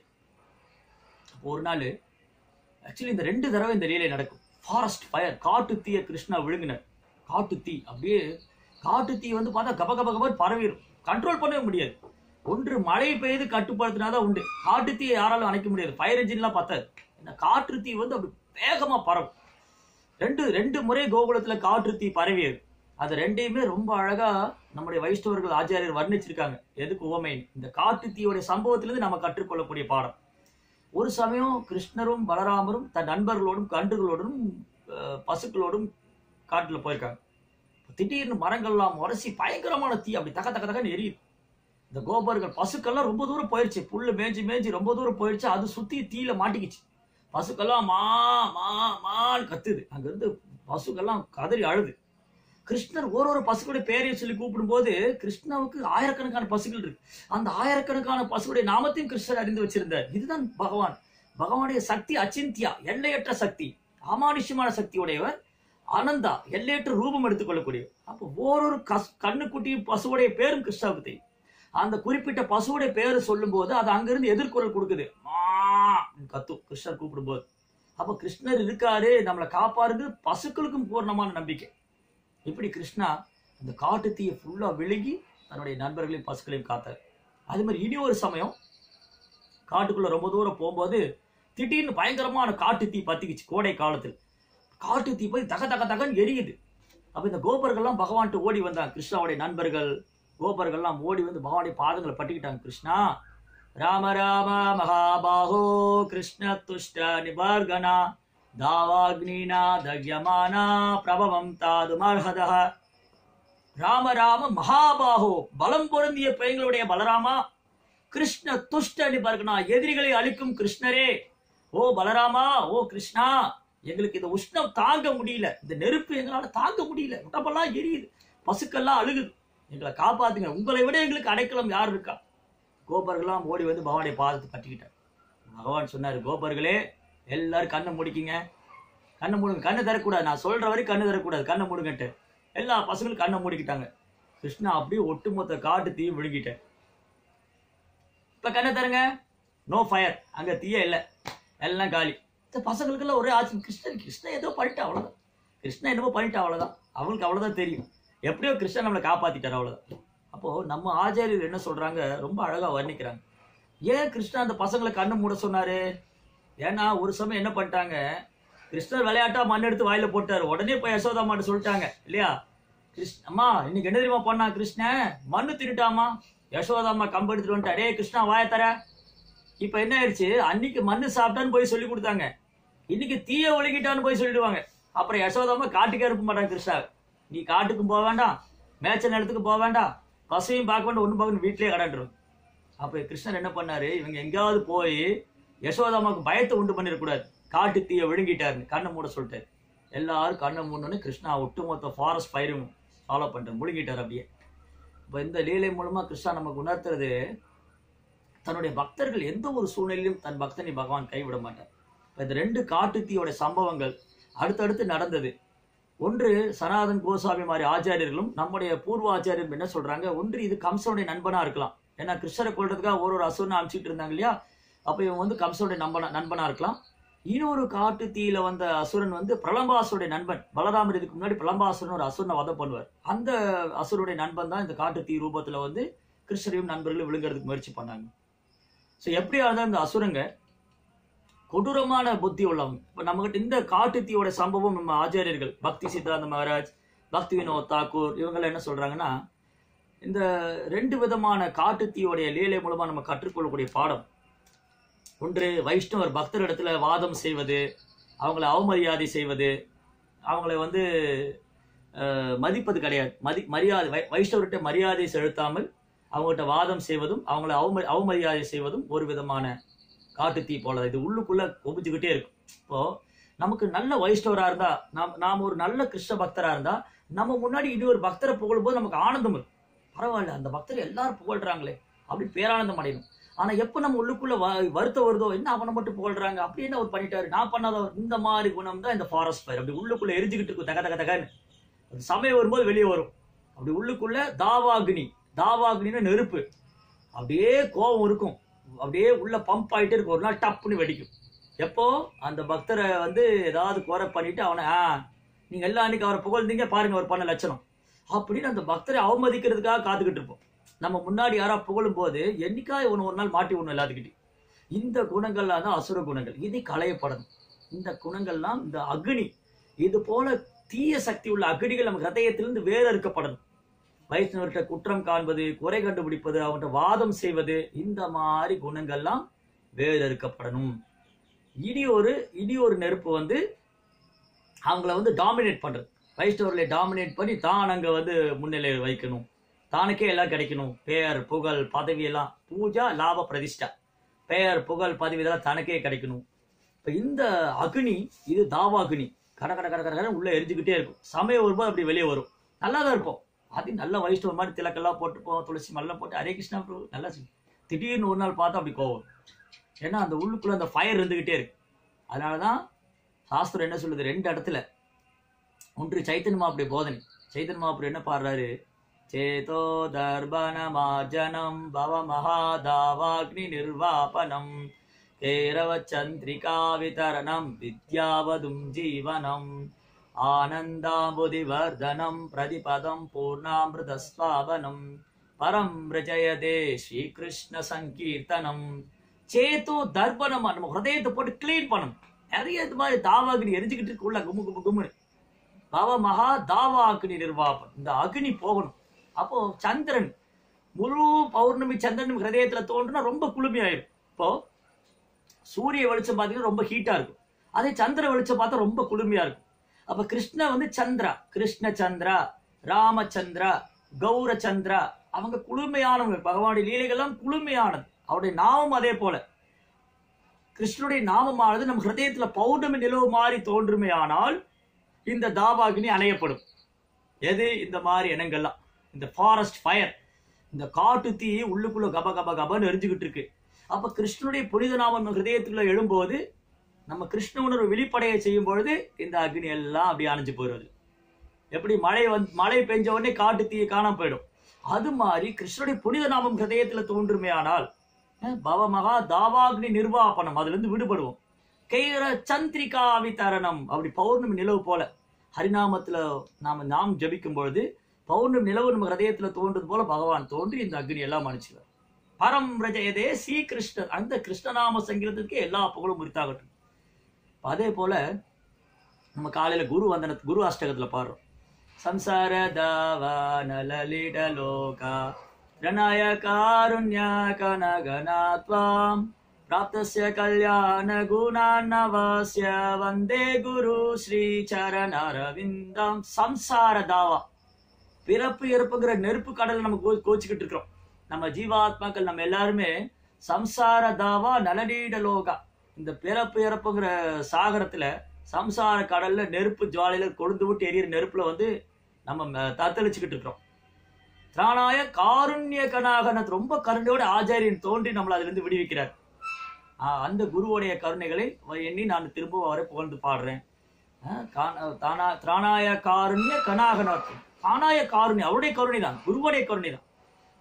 அப்போ ஒரு நாள் ஆக்சுவலி இந்த ரெண்டு தடவை இந்த லீலை நடக்கும் ஃபாரஸ்ட் ஃபயர் காட்டு தீய கிருஷ்ணா விழுங்கினர் காட்டு தீ அப்படியே காட்டு தீ வந்து பார்த்தா கப கப கபன்னு பரவிடும் கண்ட்ரோல் பண்ணவே முடியாது ஒன்று மழை பெய்து கட்டுப்படுத்தினாதான் உண்டு காட்டு தீயை யாராலும் அணைக்க முடியாது ஃபயர் என்ஜின்லாம் பத்தாது இந்த காற்று தீ வந்து அப்படி வேகமா பரவும் ரெண்டு ரெண்டு முறை கோகுலத்துல காற்று தீ பரவியது அது ரெண்டையுமே ரொம்ப அழகா நம்முடைய வைஷ்ணவர்கள் ஆச்சாரியர் வர்ணிச்சிருக்காங்க எதுக்கு உவமைன்னு இந்த காட்டு தீயோடைய சம்பவத்திலிருந்து நம்ம கற்றுக்கொள்ளக்கூடிய பாடம் ஒரு சமயம் கிருஷ்ணரும் பலராமரும் தன் நண்பர்களோடும் கண்டுகளோடும் அஹ், பசுக்களோடும் காட்டுல போயிருக்காங்க திடீர்னு மரங்கள்லாம் உரசி பயங்கரமான தீ அப்படி தக்க தக்க தக்கன்னு எரியுது இந்த கோபர்கள் பசுக்கள்லாம் ரொம்ப தூரம் போயிடுச்சு புல்லு மேய்ஞ்சி மேய்ஞ்சி ரொம்ப தூரம் போயிடுச்சு அது சுத்தி தீயில மாட்டிக்கிச்சு பசுக்கெல்லாம் மா மா மான்னு கத்துது அங்கிருந்து பசுக்கெல்லாம் கதறி அழுது கிருஷ்ணர் ஒரு ஒரு பசுக்களுடைய பேரையும் சொல்லி கூப்பிடும்போது கிருஷ்ணாவுக்கு ஆயிரக்கணக்கான பசுக்கள் இருக்கு அந்த ஆயிரக்கணக்கான பசுடைய நாமத்தையும் கிருஷ்ணர் அறிந்து வச்சிருந்தார் இதுதான் பகவான் பகவானுடைய சக்தி அச்சிந்தியா எல்லையற்ற சக்தி அமானுஷ்யமான சக்தி உடையவர் ஆனந்தா எல்லையற்ற ரூபம் எடுத்துக்கொள்ளக்கூடியவர் அப்போ ஓரொரு கஸ் கண்ணுக்குட்டியும் பசுவுடைய பேரும் கிருஷ்ணாவுக்கு தெரியும் அந்த குறிப்பிட்ட பசுவுடைய பேரை சொல்லும்போது அது அங்கிருந்து எதிர்குரல் கொடுக்குது மா கத்தும் கிருஷ்ணர் கூப்பிடும்போது அப்போ கிருஷ்ணர் இருக்காரு நம்மளை காப்பாருது பசுக்களுக்கும் பூர்ணமான நம்பிக்கை இப்படி கிருஷ்ணா அந்த காட்டு தீயை ஃபுல்லா விழுகி தன்னுடைய நண்பர்களையும் பசுக்களையும் காத்தார் அது மாதிரி இனி ஒரு சமயம் காட்டுக்குள்ள ரொம்ப தூரம் போகும்போது திடீர்னு பயங்கரமான காட்டு தீ பத்திக்கிச்சு கோடை காலத்தில் காட்டு தீ போய் தக தக தகன்னு எரியுது அப்ப இந்த கோபர்கள்லாம் பகவான்ட்டு ஓடி வந்தாங்க கிருஷ்ணாவுடைய நண்பர்கள் கோபர்கள்லாம் ஓடி வந்து பகவானுடைய பாதங்களை பட்டிக்கிட்டாங்க கிருஷ்ணா ராம ராம மகாபாஹோ கிருஷ்ண துஷ்ட நிபர்கனா தாவாக்னீனா தக்யமானா பிரபவம் தாதுமர்ஹதः ராம ராம மகாபாஹோ பலம் பொருந்திய பெண்களுடைய பலராமா கிருஷ்ண துஷ்ட நிபர்கனா எதிரிகளை அழிக்கும் கிருஷ்ணரே ஓ பலராமா ஓ கிருஷ்ணா எங்களுக்கு இந்த உஷ்ணம் தாங்க முடியல இந்த நெருப்பு எங்களால தாங்க முடியல உடம்பெல்லாம் எரியுது பசுக்கெல்லாம் அழுகுது எங்களை காப்பாத்துங்க உங்களை விட எங்களுக்கு அடைக்கலம் யார் இருக்கா கோபர்கள்லாம் ஓடி வந்து பகவானுடைய பாதத்தை பற்றிக்கிட்டார் பகவான் சொன்னார் கோபர்களே எல்லாரும் கண்ணை முடிக்கிங்க கண்ணை மூடுங்க கண்ணை தரக்கூடாது நான் சொல்ற வரைக்கும் கண்ணு தரக்கூடாது கண்ணை மூடுங்கன்ட்டு எல்லா பசங்களும் கண்ணை மூடிக்கிட்டாங்க கிருஷ்ணா அப்படியே ஒட்டுமொத்த காட்டு தீ விழுங்கிட்டேன் இப்ப கண்ணை தருங்க நோ ஃபயர் அங்க தீயே இல்லை எல்லாம் காலி இந்த பசங்களுக்கெல்லாம் ஒரே ஆச்சு கிருஷ்ணன் கிருஷ்ணன் ஏதோ பண்ணிட்டா அவ்வளவுதான் கிருஷ்ணன் என்னமோ பண்ணிட்டா அவ்வளவுதான் அவங்களுக்கு அவ்வளவுதான் தெரியும் எப்படியோ கிருஷ்ணன் நம்மளை காப்பாத்திட்டார் அவ்வளவுதான் அப்போ நம்ம ஆச்சாரியர் என்ன சொல்றாங்க ரொம்ப அழகா வர்ணிக்கிறாங்க ஏன் கிருஷ்ணா அந்த பசங்களை கண்ணு மூட சொன்னாரு ஏன்னா ஒரு சமயம் என்ன பண்ணிட்டாங்க கிருஷ்ணர் விளையாட்டா மண் எடுத்து வாயில போட்டாரு உடனே போய் யசோதாமாட்ட சொல்லிட்டாங்க இல்லையா கிருஷ்ண அம்மா இன்னைக்கு என்ன தெரியுமா பண்ணா கிருஷ்ணன் மண்ணு தின்னுட்டாமா யசோதாம்மா கம்பு எடுத்துட்டு வந்துட்டா டேய் கிருஷ்ணா வாய தர இப்ப என்ன ஆயிடுச்சு அன்னைக்கு மண்ணு சாப்பிட்டான்னு போய் சொல்லி கொடுத்தாங்க இன்னைக்கு தீய ஒழுகிட்டான்னு போய் சொல்லிடுவாங்க அப்புறம் யசோதாம்மா காட்டுக்கே அனுப்ப மாட்டாங்க கிருஷ்ணா நீ காட்டுக்கும் போக வேண்டாம் மேய்ச்சல் நிலத்துக்கு போக வேண்டாம் பசுவையும் பார்க்க வேண்டாம் ஒன்றும் பார்க்கணும் வீட்டிலேயே கடாண்டுரும் அப்ப கிருஷ்ணர் என்ன பண்ணாரு இவங்க எங்கேயாவது போய் யசோதாமாவுக்கு பயத்தை உண்டு பண்ணிடக்கூடாது காட்டு தீய விழுங்கிட்டாருன்னு கண்ணை மூட சொல்லிட்டாரு எல்லாரும் கண்ணை மூடணுன்னு கிருஷ்ணா ஒட்டுமொத்த ஃபாரஸ்ட் ஃபயரும் ஃபாலோ பண்ணிட்டார் முழுங்கிட்டார் அப்படியே இப்போ இந்த லீலை மூலமா கிருஷ்ணா நமக்கு உணர்த்துறது தன்னுடைய பக்தர்கள் எந்த ஒரு சூழ்நிலையிலும் தன் பக்தனை பகவான் கைவிட மாட்டார் இப்ப இந்த ரெண்டு காட்டு தீயோட சம்பவங்கள் அடுத்தடுத்து நடந்தது ஒன்று சனாதன் கோசாமி மாதிரி ஆச்சாரியர்களும் நம்முடைய பூர்வ ஆச்சாரியர் என்ன சொல்றாங்க ஒன்று இது கம்சனுடைய நண்பனா இருக்கலாம் ஏன்னா கிருஷ்ணரை கொள்றதுக்காக ஒரு ஒரு அசுரனை அனுப்பிச்சிட்டு இருந்தாங்க இல்லையா அப்ப இவன் வந்து கம்சனுடைய நண்பனா நண்பனா இருக்கலாம் இன்னொரு காட்டு தீயில வந்த அசுரன் வந்து பிரலம்பாசுடைய நண்பன் பலராமர் இதுக்கு முன்னாடி பிரலம்பாசுரன் ஒரு அசுரனை வதம் பண்ணுவார் அந்த அசுரனுடைய நண்பன் தான் இந்த காட்டு தீ ரூபத்துல வந்து கிருஷ்ணரையும் நண்பர்களும் விழுங்குறதுக்கு முயற்சி பண்ணாங்க ஸோ எப்படியா இருந்தால் இந்த அசுரங்க கொடூரமான புத்தி உள்ளவங்க இப்போ நம்மகிட்ட இந்த காட்டு தீயோட சம்பவம் நம்ம ஆச்சாரியர்கள் பக்தி சித்தாந்த மகாராஜ் பக்தி வினோத் தாக்கூர் இவங்கெல்லாம் என்ன சொல்றாங்கன்னா இந்த ரெண்டு விதமான காட்டு தீயோடைய லீலை மூலமா நம்ம கற்றுக்கொள்ளக்கூடிய பாடம் ஒன்று வைஷ்ணவர் பக்தரிடத்துல வாதம் செய்வது அவங்கள அவமரியாதை செய்வது அவங்கள வந்து அஹ், மதிப்பது கிடையாது மதி மரியாதை வை- வைஷ்ணவர்கிட்ட மரியாதை செலுத்தாமல் அவங்ககிட்ட வாதம் செய்வதும் அவங்கள அவம அவமரியாதை செய்வதும் ஒரு விதமான காட்டுத்தீ போல இது உள்ளுக்குள்ள கொபிச்சுக்கிட்டே இருக்கும் இப்போ நமக்கு நல்ல வைஷ்ணவரா இருந்தா நாம் நாம் ஒரு நல்ல கிருஷ்ண பக்தரா இருந்தா நம்ம முன்னாடி இனி ஒரு பக்தரை புகழும்போது நமக்கு ஆனந்தம் இருக்கும் பரவாயில்ல அந்த பக்தர் எல்லாரும் புகழ்றாங்களே அப்படி பேரானந்தம் அடையணும் ஆனா எப்ப நம்ம உள்ளுக்குள்ள வ- வருத்தம் வருதோ என்ன அவனை மட்டும் புகழ்றாங்க அப்படி என்ன அவர் பண்ணிட்டாரு நான் பண்ணாத அவர் இந்த மாதிரி குணம் தான் இந்த ஃபாரஸ்ட் ஃபயர் அப்படி உள்ளுக்குள்ள எரிஞ்சுக்கிட்டு இருக்கும் தக தக தகன்னு அது சமயம் வரும்போது வெளியே வரும் அப்படி உள்ளுக்குள்ள தாவாக்னி தாவாக்னின்னா நெருப்பு அப்படியே கோபம் இருக்கும் அப்படியே உள்ள பம்ப் ஆயிட்டே இருக்கும் ஒரு நாள் டப்புன்னு வெடிக்கும் எப்போ அந்த பக்தரை வந்து ஏதாவது குறை பண்ணிட்டு அவனை ஆ நீங்க எல்லாம் அன்னைக்கு அவரை புகழ்ந்தீங்க பாருங்க அவர் பண்ண லட்சணம் அப்படின்னு அந்த பக்தரை அவமதிக்கிறதுக்காக காத்துக்கிட்டு இருப்போம் நம்ம முன்னாடி யாரா புகழும் போது என்னைக்கா இவன் ஒரு நாள் மாட்டி விடணும் எல்லாத்துக்கிட்டையும் இந்த குணங்கள்லாம் தான் அசுர குணங்கள் இது களையப்படணும் இந்த குணங்கள்லாம் இந்த அக்னி இது போல தீய சக்தி உள்ள அக்னிகள் நம்ம ஹதயத்திலிருந்து வேற இருக்கப்படணும் வைஷ்ணவர்கிட்ட குற்றம் காண்பது குறை கண்டுபிடிப்பது அவன்கிட்ட வாதம் செய்வது இந்த மாதிரி குணங்கள்லாம் வேறு இருக்கப்படணும் இனி ஒரு இனி ஒரு நெருப்பு வந்து அவங்கள வந்து டாமினேட் பண்றது வைஷ்ணவர்களை டாமினேட் பண்ணி தான் அங்க வந்து முன்னிலை வைக்கணும் தானுக்கே எல்லாம் கிடைக்கணும் பெயர் புகழ் பதவி எல்லாம் பூஜா லாப பிரதிஷ்டா பெயர் புகழ் பதவி இதெல்லாம் தனக்கே கிடைக்கணும் இப்ப இந்த அக்னி இது தாவாக்னி கட கட கட கட கடன்னு உள்ள எரிஞ்சுக்கிட்டே இருக்கும் சமயம் வரும்போது அப்படி வெளியே வரும் நல்லா தான் இருப்போம் அது நல்ல வைஷ்ணவ மாதிரி திலக்கெல்லாம் போட்டுப்போம் துளசி மல்லாம் போட்டு ஹரே கிருஷ்ணா ப்ரோ நல்லா செய்யும். திடீர்னு ஒரு நாள் பார்த்தா அப்படி கோவம் ஏன்னா அந்த உள்ளுக்குள்ள அந்த ஃபயர் இருந்துகிட்டே இருக்கு அதனாலதான் சாஸ்திரம் என்ன சொல்லுது ரெண்டு இடத்துல ஒன்று சைத்தன்ய மாப்பிடைய போதனை சைத்தன்ய மாப்பிள்ளை என்ன பாடுறாரு சேதோ தர்பண மாஜனம் பவ மகாதாவாக்னி நிர்வாபனம் கேரவ சந்திரிகா விதரணம் வித்யாவதும் ஜீவனம் ஆனந்தாம்புதிவர்தனம் பிரதிபதம் பூர்ணாமிருதஸ்வாபனம் பரம் ரஜயதே ஸ்ரீகிருஷ்ண சங்கீர்த்தனம் சேத்தோ தர்ப்பணமா நம்ம ஹிருதயத்தை போட்டு க்ளீன் பண்ணணும் நிறைய இது மாதிரி தாவாகினி எரிஞ்சுக்கிட்டு இருக்கு உள்ள கும்மு கும்மு கும்முன்னு பவ மகா தாவா அக்னி நிர்வாபம் இந்த அக்னி போகணும் அப்போ சந்திரன் முழு பௌர்ணமி சந்திரன் ஹிருதயத்துல தோன்றுனா ரொம்ப குளுமையாயிரும் இப்போ சூரிய வெளிச்சம் பார்த்தீங்கன்னா ரொம்ப ஹீட்டா இருக்கும் அதே சந்திர வெளிச்சம் பார்த்தா ரொம்ப குளுமையா இருக்கும் அப்ப கிருஷ்ண வந்து சந்திரா கிருஷ்ண சந்திரா ராமச்சந்திரா கௌரச்சந்திரா அவங்க குளுமையானவங்க பகவானுடைய லீலைகள்லாம் குளுமையானது அவருடைய நாமம் அதே போல கிருஷ்ணனுடைய நாமமானது நம்ம ஹிருதயத்துல பௌர்ணமி நிலவு மாதிரி தோன்றுமே ஆனால் இந்த தாபாகினி அணையப்படும் எது இந்த மாதிரி இனங்கள்லாம் இந்த ஃபாரஸ்ட் ஃபயர் இந்த காட்டு தீ உள்ளுக்குள்ள கப கப கபன்னு எரிஞ்சுக்கிட்டு இருக்கு அப்ப கிருஷ்ணனுடைய புனித நாமம் நம்ம ஹிருதயத்துக்குள்ள எழும்போது நம்ம கிருஷ்ண உணர்வு வெளிப்படைய செய்யும் பொழுது இந்த அக்னி எல்லாம் அப்படி அணைஞ்சு போயிடுது எப்படி மழை வந்து மழை பெஞ்ச உடனே காட்டு தீயை காணாம போயிடும் அது மாதிரி கிருஷ்ணனுடைய புனித நாமம் ஹிருதயத்துல தோன்றுமே ஆனால் அஹ், பவமகா தாவாக்னி நிர்வாபனம் அதுல இருந்து விடுபடுவோம் கைர சந்திரிகா விதரணம் அப்படி பௌர்ணமி நிலவு போல ஹரிநாமத்துல நாம நாம் ஜபிக்கும் பொழுது பௌர்ணமி நிலவு நம்ம ஹதயத்துல தோன்றது போல பகவான் தோன்றி இந்த அக்னி எல்லாம் அணிச்சுவார் பரம் ரஜயதே ஸ்ரீ கிருஷ்ணர் அந்த கிருஷ்ணநாம சங்கீதத்துக்கு எல்லா புகழும் உரித்தாகட்டும் அதே போல நம்ம காலையில குரு வந்தன குரு அஷ்டகத்துல பாடுறோம் ಸಂಸಾರ ದಾವಾನ ಲಲಿತ ಲೋಕ ಪ್ರಣಯ ಕಾರುಣ್ಯ ಕನಗನಾತ್ವಾಂ ಪ್ರಾಪ್ತಸ್ಯ ಕಲ್ಯಾಣ ಗುಣಾನ್ನವಸ್ಯ ವಂದೇ குரு ஸ்ரீ சரணரவிந்தம் சம்சார தாவா பிறப்பு இறப்புங்கிற நெருப்பு கடல் நம்ம கோ- கோச்சிக்கிட்டு இருக்கிறோம் நம்ம ஜீவாத்மாக்கள் நம்ம எல்லாருமே சம்சார தாவா நலநீட லோகா இந்த பிறப்பு இறப்புங்கிற சாகரத்துல சம்சார கடல்ல நெருப்பு ஜுவாலையில கொழுந்து விட்டு எரியிற நெருப்புல வந்து நம்ம ம- தத்தளிச்சுக்கிட்டு இருக்கிறோம் திராணாய காருண்ய கனாகன ரொம்ப கருணையோட ஆச்சாரியன் தோன்றி நம்மளை அதுல இருந்து விடுவிக்கிறார் ஆஹ் அந்த குருவுடைய கருணைகளை எண்ணி நான் திரும்ப அவரை புகழ்ந்து பாடுறேன் ஆஹ் கா- தானா- திராணாய காருண்ய கனாகனார்த்தம் தானாய காருண்யம் அவருடைய கருணை தான் குருவுடைய கருணை தான்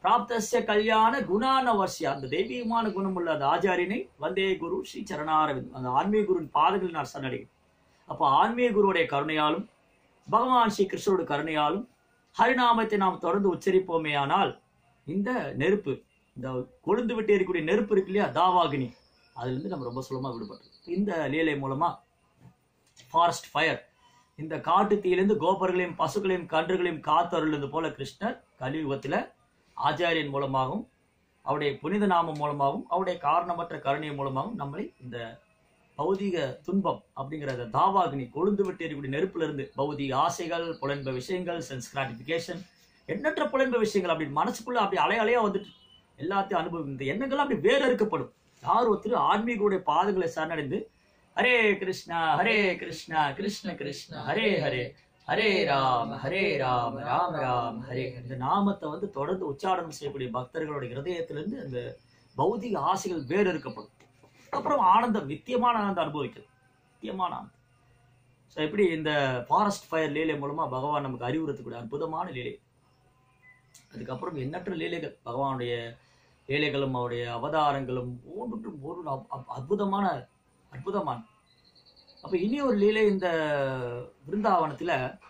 பிராப்தஸ்ய கல்யாண குணானவசியா அந்த தெய்வீகமான குணமுள்ள அந்த ஆச்சாரியனை வந்தே குரு ஸ்ரீ சரணாரவிந்த் அந்த ஆன்மீக குருவின் பாதங்களில் நான் சரணடைகிறேன் அப்போ ஆன்மீக குருவுடைய கருணையாலும் பகவான் ஸ்ரீ கிருஷ்ணருடைய கருணையாலும் ஹரிநாமத்தை நாம் தொடர்ந்து உச்சரிப்போமே ஆனால் இந்த நெருப்பு இந்த கொழுந்து விட்டு எரியக்கூடிய நெருப்பு இருக்கு இல்லையா தாவாகினி அதுல இருந்து நம்ம ரொம்ப சுலமா விடுபட்டோம் இந்த லீலை மூலமா ஃபாரஸ்ட் ஃபயர் இந்த காட்டு தீயிலிருந்து கோபர்களையும் பசுக்களையும் கன்றுகளையும் காத்தருள்வது போல கிருஷ்ணர் கலியுகத்துல ஆச்சாரியன் மூலமாகவும் அவருடைய புனித நாமம் மூலமாகவும் அவருடைய காரணமற்ற கருணை மூலமாகவும் நம்மளை இந்த பௌதிக துன்பம் அப்படிங்கிற அந்த தாவாகினி கொழுந்து விட்டு எரியக்கூடிய நெருப்புல இருந்து பௌதிக ஆசைகள் புலன்ப விஷயங்கள் சென்ஸ் கிராட்டிபிகேஷன் எண்ணற்ற புலன்ப விஷயங்கள் அப்படி மனசுக்குள்ள அப்படி அலை அலையா வந்துட்டு எல்லாத்தையும் அனுபவம் இந்த எண்ணங்கள் அப்படி வேற இருக்கப்படும் யார் ஒருத்தர் ஆன்மீகோடைய பாதங்களை சரணடைந்து ஹரே கிருஷ்ணா ஹரே கிருஷ்ணா கிருஷ்ண கிருஷ்ணா ஹரே ஹரே ஹரே ராம ஹரே ராம ராம ராம ஹரே ஹரே. இந்த நாமத்தை வந்து தொடர்ந்து உச்சாரணம் செய்யக்கூடிய பக்தர்களுடைய இருதயத்திலிருந்து அந்த பௌதிக ஆசைகள் வேறு இருக்கப்படும் அப்புறம் ஆனந்தம் நித்தியமான ஆனந்தம் அனுபவிக்கிறது நித்தியமான ஆனந்தம் ஸோ எப்படி இந்த ஃபாரஸ்ட் ஃபயர் லீலை மூலமா பகவான் நமக்கு அறிவுறுத்தக்கூடிய அற்புதமான லீலை அதுக்கப்புறம் எண்ணற்ற லீலைகள் பகவானுடைய லீலைகளும் அவருடைய அவதாரங்களும் ஒவ்வொன்றும் ஒரு அப்- அப்- அற்புதமான அற்புதமான அப்ப இனி ஒரு லீலை இந்த பிருந்தாவனத்துல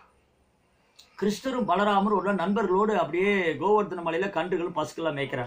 கிருஷ்ணரும் பலராமரும் உள்ள நண்பர்களோடு அப்படியே கோவர்தன மலையில கன்றுகளும் பசுக்கெல்லாம் மேய்க்கிறாங்க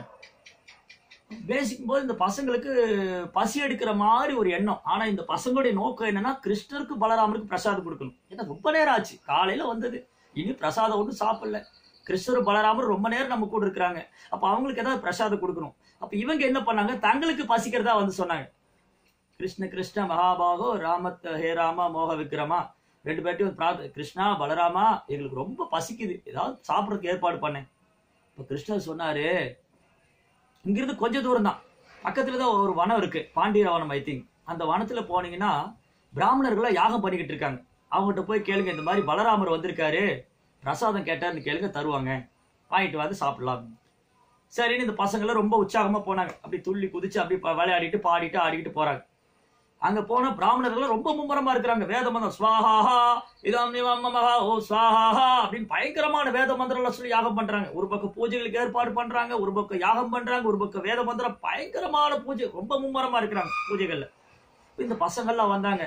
பேசிக்கும் போது இந்த பசங்களுக்கு பசி எடுக்கிற மாதிரி ஒரு எண்ணம் ஆனா இந்த பசங்களுடைய நோக்கம் என்னன்னா கிருஷ்ணருக்கு பலராமருக்கு பிரசாதம் கொடுக்கணும் ஏன்னா ரொம்ப நேரம் ஆச்சு காலையில வந்தது இனி பிரசாதம் ஒன்றும் சாப்பிடல கிருஷ்ணர் பலராமர் ரொம்ப நேரம் நம்ம கூட இருக்கிறாங்க அப்ப அவங்களுக்கு ஏதாவது பிரசாதம் கொடுக்கணும் அப்ப இவங்க என்ன பண்ணாங்க தங்களுக்கு பசிக்கிறதா வந்து சொன்னாங்க கிருஷ்ண கிருஷ்ண மகாபாகோ ராமத் ஹே ராமா மோக விக்ரமா ரெண்டு பேர்ட்டையும் பிரார்த்த கிருஷ்ணா பலராமா எங்களுக்கு ரொம்ப பசிக்குது ஏதாவது சாப்பிட்றதுக்கு ஏற்பாடு பண்ணேன் இப்போ கிருஷ்ணர் சொன்னாரு இங்கிருந்து கொஞ்ச தூரம் தான் பக்கத்துல தான் ஒரு வனம் இருக்கு பாண்டியர வனம் ஐ திங்க் அந்த வனத்துல போனீங்கன்னா பிராமணர்களா யாகம் பண்ணிக்கிட்டு இருக்காங்க அவங்ககிட்ட போய் கேளுங்க இந்த மாதிரி பலராமர் வந்திருக்காரு பிரசாதம் கேட்டாருன்னு கேளுங்க தருவாங்க வாங்கிட்டு வந்து சாப்பிடலாம் சரின்னு இந்த பசங்களாம் ரொம்ப உற்சாகமா போனாங்க அப்படி துள்ளி குதிச்சு அப்படி ப- விளையாடிட்டு பாடிட்டு ஆடிக்கிட்டு போறாங்க அங்க போன பிராமணர்கள் ரொம்ப மும்முரமா இருக்கிறாங்க வேத மந்திரம் ஸ்வாஹாஹா இதாம் நிவாமமஹா ஓ ஸ்வாஹாஹா அப்படின்னு பயங்கரமான வேத மந்திரம்லாம் சொல்லி யாகம் பண்றாங்க ஒரு பக்கம் பூஜைகளுக்கு ஏற்பாடு பண்றாங்க ஒரு பக்கம் யாகம் பண்றாங்க ஒரு பக்கம் வேத மந்திரம் பயங்கரமான பூஜை ரொம்ப மும்முரமா இருக்கிறாங்க பூஜைகள்ல இந்த பசங்கள்லாம் வந்தாங்க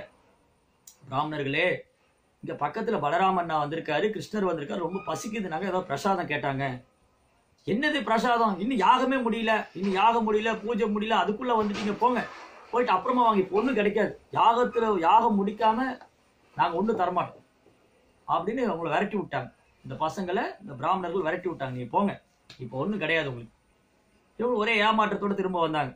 பிராமணர்களே இங்க பக்கத்துல பலராமண்ணா வந்திருக்காரு கிருஷ்ணர் வந்திருக்காரு ரொம்ப பசிக்குதுனாங்க ஏதோ பிரசாதம் கேட்டாங்க என்னது பிரசாதம் இன்னும் யாகமே முடியல இன்னும் யாகம் முடியல பூஜை முடியல அதுக்குள்ள வந்துட்டீங்க போங்க போயிட்டு அப்புறமா வாங்கி பொண்ணு கிடைக்காது யாகத்துல யாகம் முடிக்காம நாங்க ஒண்ணும் தரமாட்டோம் அப்படின்னு அவங்கள விரட்டி விட்டாங்க இந்த பசங்களை இந்த பிராமணர்கள் விரட்டி விட்டாங்க நீங்க போங்க இப்போ ஒண்ணும் கிடையாது உங்களுக்கு இவங்க ஒரே ஏமாற்றத்தோட திரும்ப வந்தாங்க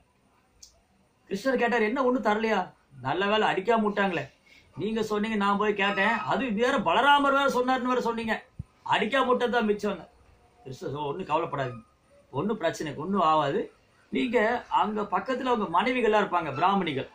கிருஷ்ணர் கேட்டார் என்ன ஒண்ணும் தரலையா நல்ல வேலை அடிக்காம விட்டாங்களே நீங்க சொன்னீங்க நான் போய் கேட்டேன் அது வேற பலராமர் வேற சொன்னார்னு வேற சொன்னீங்க அடிக்காம விட்டது தான் மிச்சம் கிருஷ்ணர் ஒன்றும் கவலைப்படாதீங்க ஒன்றும் பிரச்சனை ஒன்றும் ஆகாது நீங்க அங்க பக்கத்துல அவங்க மனைவிகளா இருப்பாங்க பிராமணிகள்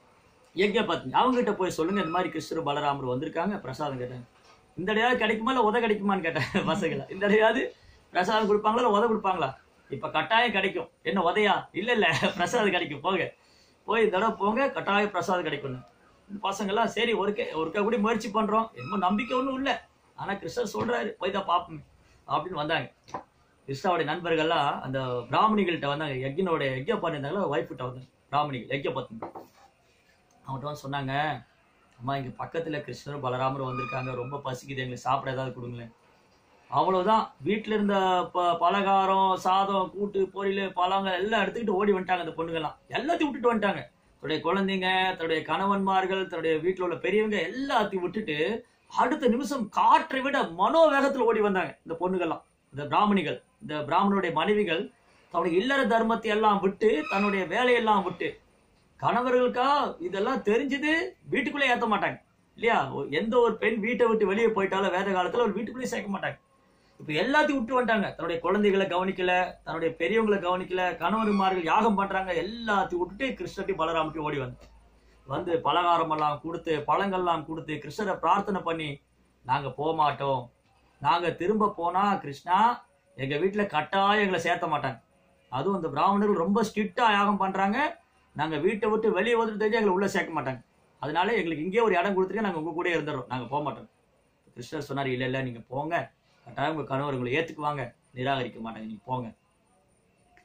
யஜ்ய பத்னி அவங்க கிட்ட போய் சொல்லுங்க இந்த மாதிரி கிருஷ்ணர் பலராமர் வந்திருக்காங்க பிரசாதம் கேட்டாங்க இந்த இடையாவது கிடைக்குமா இல்ல உத கிடைக்குமான்னு கேட்டாங்க பசங்களை இந்த இடையாவது பிரசாதம் கொடுப்பாங்களா இல்ல உத கொடுப்பாங்களா இப்ப கட்டாயம் கிடைக்கும் என்ன உதையா இல்ல இல்ல பிரசாதம் கிடைக்கும் போங்க போய் இந்த தடவை போங்க கட்டாயம் பிரசாதம் கிடைக்கும் பசங்கெல்லாம் சரி ஒருக்க ஒருக்கா கூட முயற்சி பண்றோம் என்னமோ நம்பிக்கை ஒன்றும் இல்லை ஆனா கிருஷ்ணர் சொல்றாரு போய் தான் பார்ப்போம் அப்படின்னு வந்தாங்க கிருஷ்ணாவுடைய நண்பர்கள்லாம் அந்த பிராமணிகள்கிட்ட வந்தாங்க யஜ்யனோட யஜ்ய பண்ணியிருந்தாங்களா ஒய்ஃப் கிட்ட வந்தாங்க பிராமணிகள் யஜ்ய பத்னி அவங்ககிட்ட வந்து சொன்னாங்க அம்மா இங்க பக்கத்துல கிருஷ்ணரும் பலராமரும் வந்திருக்காங்க ரொம்ப பசிக்குது எங்களுக்கு சாப்பிட ஏதாவது கொடுங்களேன் அவ்வளவுதான் வீட்டுல இருந்த ப பலகாரம் சாதம் கூட்டு பொரியல் பழங்கள் எல்லாம் எடுத்துக்கிட்டு ஓடி வந்துட்டாங்க அந்த பொண்ணுங்கெல்லாம் எல்லாத்தையும் விட்டுட்டு வந்துட்டாங்க தன்னுடைய குழந்தைங்க தன்னுடைய கணவன்மார்கள் தன்னுடைய வீட்டுல உள்ள பெரியவங்க எல்லாத்தையும் விட்டுட்டு அடுத்த நிமிஷம் காற்றை விட மனோவேகத்துல ஓடி வந்தாங்க இந்த பொண்ணுகள்லாம் இந்த பிராமணிகள் இந்த பிராமணனுடைய மனைவிகள் தன்னுடைய இல்லற தர்மத்தை எல்லாம் விட்டு தன்னுடைய வேலையெல்லாம் விட்டு கணவர்களுக்கா இதெல்லாம் தெரிஞ்சது வீட்டுக்குள்ளே ஏத்த மாட்டாங்க இல்லையா ஒ- எந்த ஒரு பெண் வீட்டை விட்டு வெளியே போயிட்டாலும் வேத காலத்துல ஒரு வீட்டுக்குள்ளேயே சேர்க்க மாட்டாங்க இப்ப எல்லாத்தையும் விட்டு வந்துட்டாங்க தன்னுடைய குழந்தைகளை கவனிக்கல தன்னுடைய பெரியவங்களை கவனிக்கல கணவன்மார்கள் யாகம் பண்றாங்க எல்லாத்தையும் விட்டுட்டு கிருஷ்ணர்ட்டையும் பலராமட்டையும் ஓடி வந்து வந்து பலகாரம் எல்லாம் கொடுத்து பழங்கள்லாம் கொடுத்து கிருஷ்ணரை பிரார்த்தனை பண்ணி நாங்க போக மாட்டோம் நாங்க திரும்ப போனா கிருஷ்ணா எங்க வீட்டுல கட்டாயம் எங்களை சேர்த்த மாட்டாங்க அதுவும் இந்த பிராமணர்கள் ரொம்ப ஸ்ட்ரிக்டா யாகம் பண்றாங்க நாங்க வீட்டை விட்டு வெளியே வந்துட்டு தெரிஞ்சு எங்களை உள்ள சேர்க்க மாட்டாங்க அதனால எங்களுக்கு இங்கேயே ஒரு இடம் கொடுத்துருங்க நாங்க உங்க கூட இருந்துடுறோம் நாங்க போக மாட்டோம் கிருஷ்ணர் சொன்னார் இல்ல இல்ல நீங்க போங்க கட்டாயம் உங்க கணவர் உங்களை ஏத்துக்குவாங்க நிராகரிக்க மாட்டாங்க நீங்க போங்க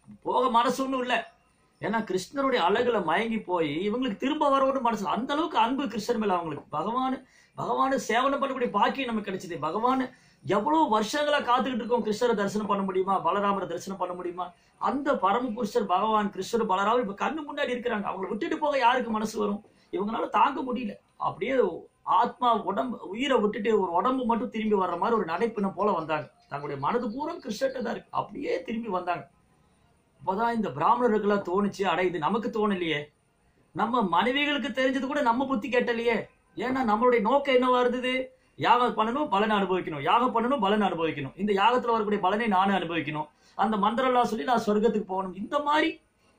போக மனசு ஒன்றும் இல்லை ஏன்னா கிருஷ்ணருடைய அழகுல மயங்கி போய் இவங்களுக்கு திரும்ப வரணும்னு மனசு அந்த அளவுக்கு அன்பு கிருஷ்ணர் மேல அவங்களுக்கு பகவான் பகவான் சேவனம் பண்ணக்கூடிய பாக்கியம் நமக்கு கிடைச்சது பகவான் எவ்வளவு வருஷங்களா காத்துக்கிட்டு இருக்கோம் கிருஷ்ணரை தரிசனம் பண்ண முடியுமா பலராமரை தரிசனம் பண்ண முடியுமா அந்த பரமபுருஷர் பகவான் கிருஷ்ணர் பலராமர் இப்ப கண்ணு முன்னாடி இருக்கிறாங்க அவங்களை விட்டுட்டு போக யாருக்கு மனசு வரும் இவங்களால தாங்க முடியல அப்படியே ஆத்மா உடம்பு உயிரை விட்டுட்டு ஒரு உடம்பு மட்டும் திரும்பி வர்ற மாதிரி ஒரு நடைப்பினம் போல வந்தாங்க தங்களுடைய மனது பூரா கிருஷ்ணர்கிட்ட தான் இருக்கு அப்படியே திரும்பி வந்தாங்க அப்பதான் இந்த பிராமணர்களுக்கெல்லாம் தோணுச்சு அட இது நமக்கு தோணலையே நம்ம மனைவிகளுக்கு தெரிஞ்சது கூட நம்ம புத்தி கேட்டலையே ஏன்னா நம்மளுடைய நோக்கம் என்னவா இருந்தது யாகம் பண்ணணும் பலனை அனுபவிக்கணும் யாகம் பண்ணணும் பலனை அனுபவிக்கணும் இந்த யாகத்துல வரக்கூடிய பலனை நானும் அனுபவிக்கணும் அந்த மந்திரம்லாம் சொல்லி நான் சொர்க்கத்துக்கு போகணும் இந்த மாதிரி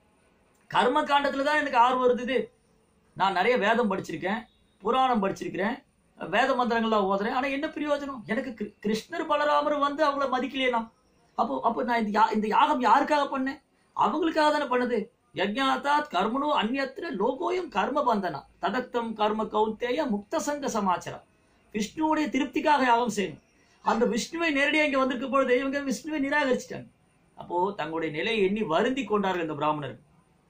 கர்ம காண்டத்துல தான் எனக்கு ஆர்வம் இருந்தது நான் நிறைய வேதம் படிச்சிருக்கேன் புராணம் படிச்சிருக்கிறேன் வேத மந்திரங்கள்லாம் ஓதுறேன் ஆனா என்ன பிரயோஜனம் எனக்கு கிரு- கிருஷ்ணர் பலராமர் வந்து அவங்கள மதிக்கலையே நான் அப்போ அப்போ நான் இந்த யா- இந்த யாகம் யாருக்காக பண்ணேன் அவங்களுக்காக தானே பண்ணுது யஜ்ஞாத்தாத் கர்மனோ அந்நியத்திர லோகோயம் கர்ம பந்தனா ததக்தம் கர்ம கௌந்தேய முக்த சங்க சமாச்சாரம் விஷ்ணுவுடைய திருப்திக்காக யாகம் செய்யணும் அந்த விஷ்ணுவை நேரடியாக இங்க வந்திருக்க பொழுது இவங்க விஷ்ணுவை நிராகரிச்சிட்டாங்க அப்போ தங்களுடைய நிலையை எண்ணி வருந்தி கொண்டார்கள் இந்த பிராமணர்கள்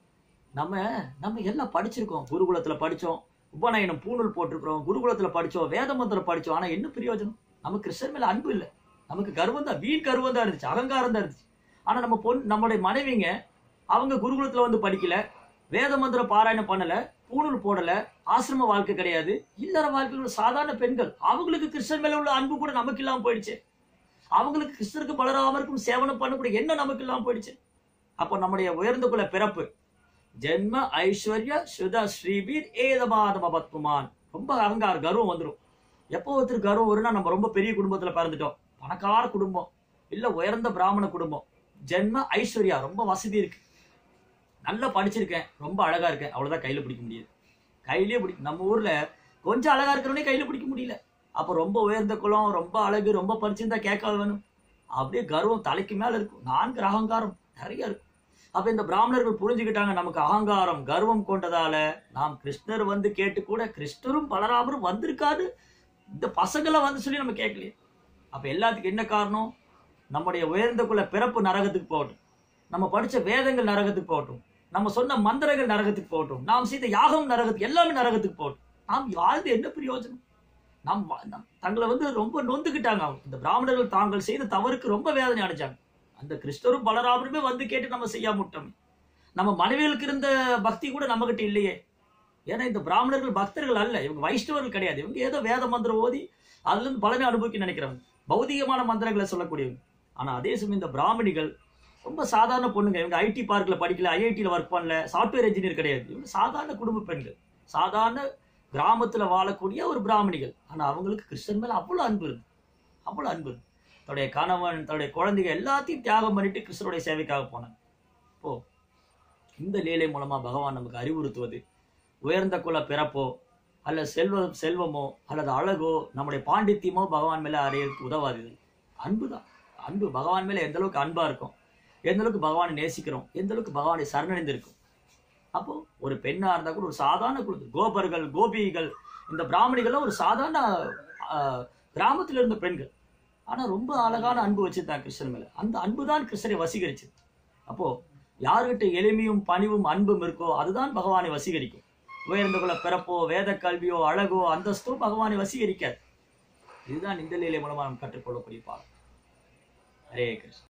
நம்ம நம்ம எல்லாம் படிச்சிருக்கோம் குருகுலத்துல படிச்சோம் உபநயனம் பூணூல் போட்டிருக்கிறோம் குருகுலத்துல படிச்சோம் வேத மந்திரம் படிச்சோம் ஆனா என்ன பிரயோஜனம் நமக்கு கிருஷ்ணன் மேல அன்பு இல்லை நமக்கு கர்வம் தான் வீண் கர்வம் தான் இருந்துச்சு அகங்காரம் தான் இருந்துச்சு ஆனா நம்ம பொன் நம்மளுடைய மனைவிங்க அவங்க குருகுலத்துல வந்து படிக்கல வேத மந்திர பாராயணம் பண்ணல பூணூல் போடல ஆசிரம வாழ்க்கை கிடையாது இல்லற வாழ்க்கையில் உள்ள சாதாரண பெண்கள் அவங்களுக்கு கிருஷ்ணன் மேல உள்ள அன்பு கூட நமக்கு இல்லாம போயிடுச்சு அவங்களுக்கு கிருஷ்ணருக்கு பலராமருக்கும் சேவனம் பண்ணக்கூடிய என்ன நமக்கு இல்லாம போயிடுச்சு அப்போ நம்முடைய உயர்ந்த குல பிறப்பு ஜென்ம ஐஸ்வர்ய சுத ஸ்ரீபீர் ஏதமாதம பத்மமான் ரொம்ப அகங்கார கர்வம் வந்துடும் எப்போ ஒருத்தர் கர்வம் வரும்னா நம்ம ரொம்ப பெரிய குடும்பத்துல பிறந்துட்டோம் பணக்கார குடும்பம் இல்ல உயர்ந்த பிராமண குடும்பம் ஜென்ம ஐஸ்வர்யா ரொம்ப வசதி இருக்கு நல்லா படிச்சிருக்கேன் ரொம்ப அழகா இருக்கேன் அவ்வளவுதான் கையில பிடிக்க முடியாது கையிலேயே பிடி நம்ம ஊர்ல கொஞ்சம் அழகா இருக்கிறவனே கையில பிடிக்க முடியல அப்ப ரொம்ப உயர்ந்த குலம் ரொம்ப அழகு ரொம்ப படிச்சிருந்தா கேட்காத வேணும் அப்படியே கர்வம் தலைக்கு மேல இருக்கும் நான்கு அகங்காரம் நிறைய இருக்கும் அப்ப இந்த பிராமணர்கள் புரிஞ்சுக்கிட்டாங்க நமக்கு அகங்காரம் கர்வம் கொண்டதால நாம் கிருஷ்ணர் வந்து கேட்டு கூட கிருஷ்ணரும் பலராமரும் வந்திருக்காது இந்த பசங்களை வந்து சொல்லி நம்ம கேட்கலையே அப்ப எல்லாத்துக்கும் என்ன காரணம் நம்முடைய உயர்ந்த குல பிறப்பு நரகத்துக்கு போகட்டும் நம்ம படிச்ச வேதங்கள் நரகத்துக்கு போகட்டும் நம்ம சொன்ன மந்திரங்கள் நரகத்துக்கு போகட்டும் நாம் செய்த யாகம் நரகத்துக்கு எல்லாமே நரகத்துக்கு போகட்டும் நாம் வாழ்ந்து என்ன பிரயோஜனம் நாம் வா- நம் தங்களை வந்து ரொம்ப நொந்துக்கிட்டாங்க அவங்க இந்த பிராமணர்கள் தாங்கள் செய்த தவறுக்கு ரொம்ப வேதனை அடைஞ்சாங்க அந்த கிறிஸ்தவரும் பலராமருமே வந்து கேட்டு நம்ம செய்யாம விட்டோமே நம்ம மனைவிகளுக்கு இருந்த பக்தி கூட நம்மகிட்ட இல்லையே ஏன்னா இந்த பிராமணர்கள் பக்தர்கள் அல்ல இவங்க வைஷ்ணவர்கள் கிடையாது இவங்க ஏதோ வேத மந்திரம் ஓதி அதுல இருந்து பலனை அனுபவிக்க நினைக்கிறவங்க பௌதிகமான மந்திரங்களை சொல்லக்கூடியவங்க ஆனா அதே சமயம் இந்த பிராமணிகள் ரொம்ப சாதாரண பொண்ணுங்க இவங்க ஐடி பார்க்ல படிக்கல ஐஐடியில் ஒர்க் பண்ணல சாஃப்ட்வேர் இன்ஜினியர் கிடையாது இவங்க சாதாரண குடும்ப பெண்கள் சாதாரண கிராமத்துல வாழக்கூடிய ஒரு பிராமணிகள் ஆனா அவங்களுக்கு கிருஷ்ணன் மேல அவ்வளவு அன்பு இருக்கு அவ்வளவு அன்பு இருக்கு தன்னுடைய கணவன் தன்னுடைய குழந்தைங்க எல்லாத்தையும் தியாகம் பண்ணிட்டு கிருஷ்ணருடைய சேவைக்காக போனாங்க இப்போ இந்த லீலை மூலமா பகவான் நமக்கு அறிவுறுத்துவது உயர்ந்த குல பிறப்போ அல்ல செல்வ செல்வமோ அல்லது அழகோ நம்முடைய பாண்டித்தியமோ பகவான் மேல அறையறதுக்கு உதவாது இது. அன்பு தான் அன்பு பகவான் மேல எந்த அளவுக்கு அன்பா இருக்கும் எந்த அளவுக்கு பகவானை நேசிக்கிறோம் எந்த அளவுக்கு பகவானை சரணடைந்து இருக்கும் அப்போ ஒரு பெண்ணா இருந்தா கூட ஒரு சாதாரண குழந்தை கோபர்கள் கோபிகள் இந்த பிராமணிகள்லாம் ஒரு சாதாரண ஆஹ், கிராமத்துல இருந்த பெண்கள் ஆனா ரொம்ப அழகான அன்பு வச்சிருந்தாங்க கிருஷ்ணன் மேல அந்த அன்பு தான் கிருஷ்ணரை வசீகரிச்சது அப்போ யார்கிட்ட எளிமையும் பணிவும் அன்பும் இருக்கோ அதுதான் பகவானை வசீகரிக்கும் உயர்ந்த குல பிறப்போ வேத கல்வியோ அழகோ அந்தஸ்தோ பகவானை வசீகரிக்காது இதுதான் இந்த லீலை மூலமா நாம் கற்றுக்கொள்ளக்கூடிய பாடம் ஹரே கிருஷ்ணன்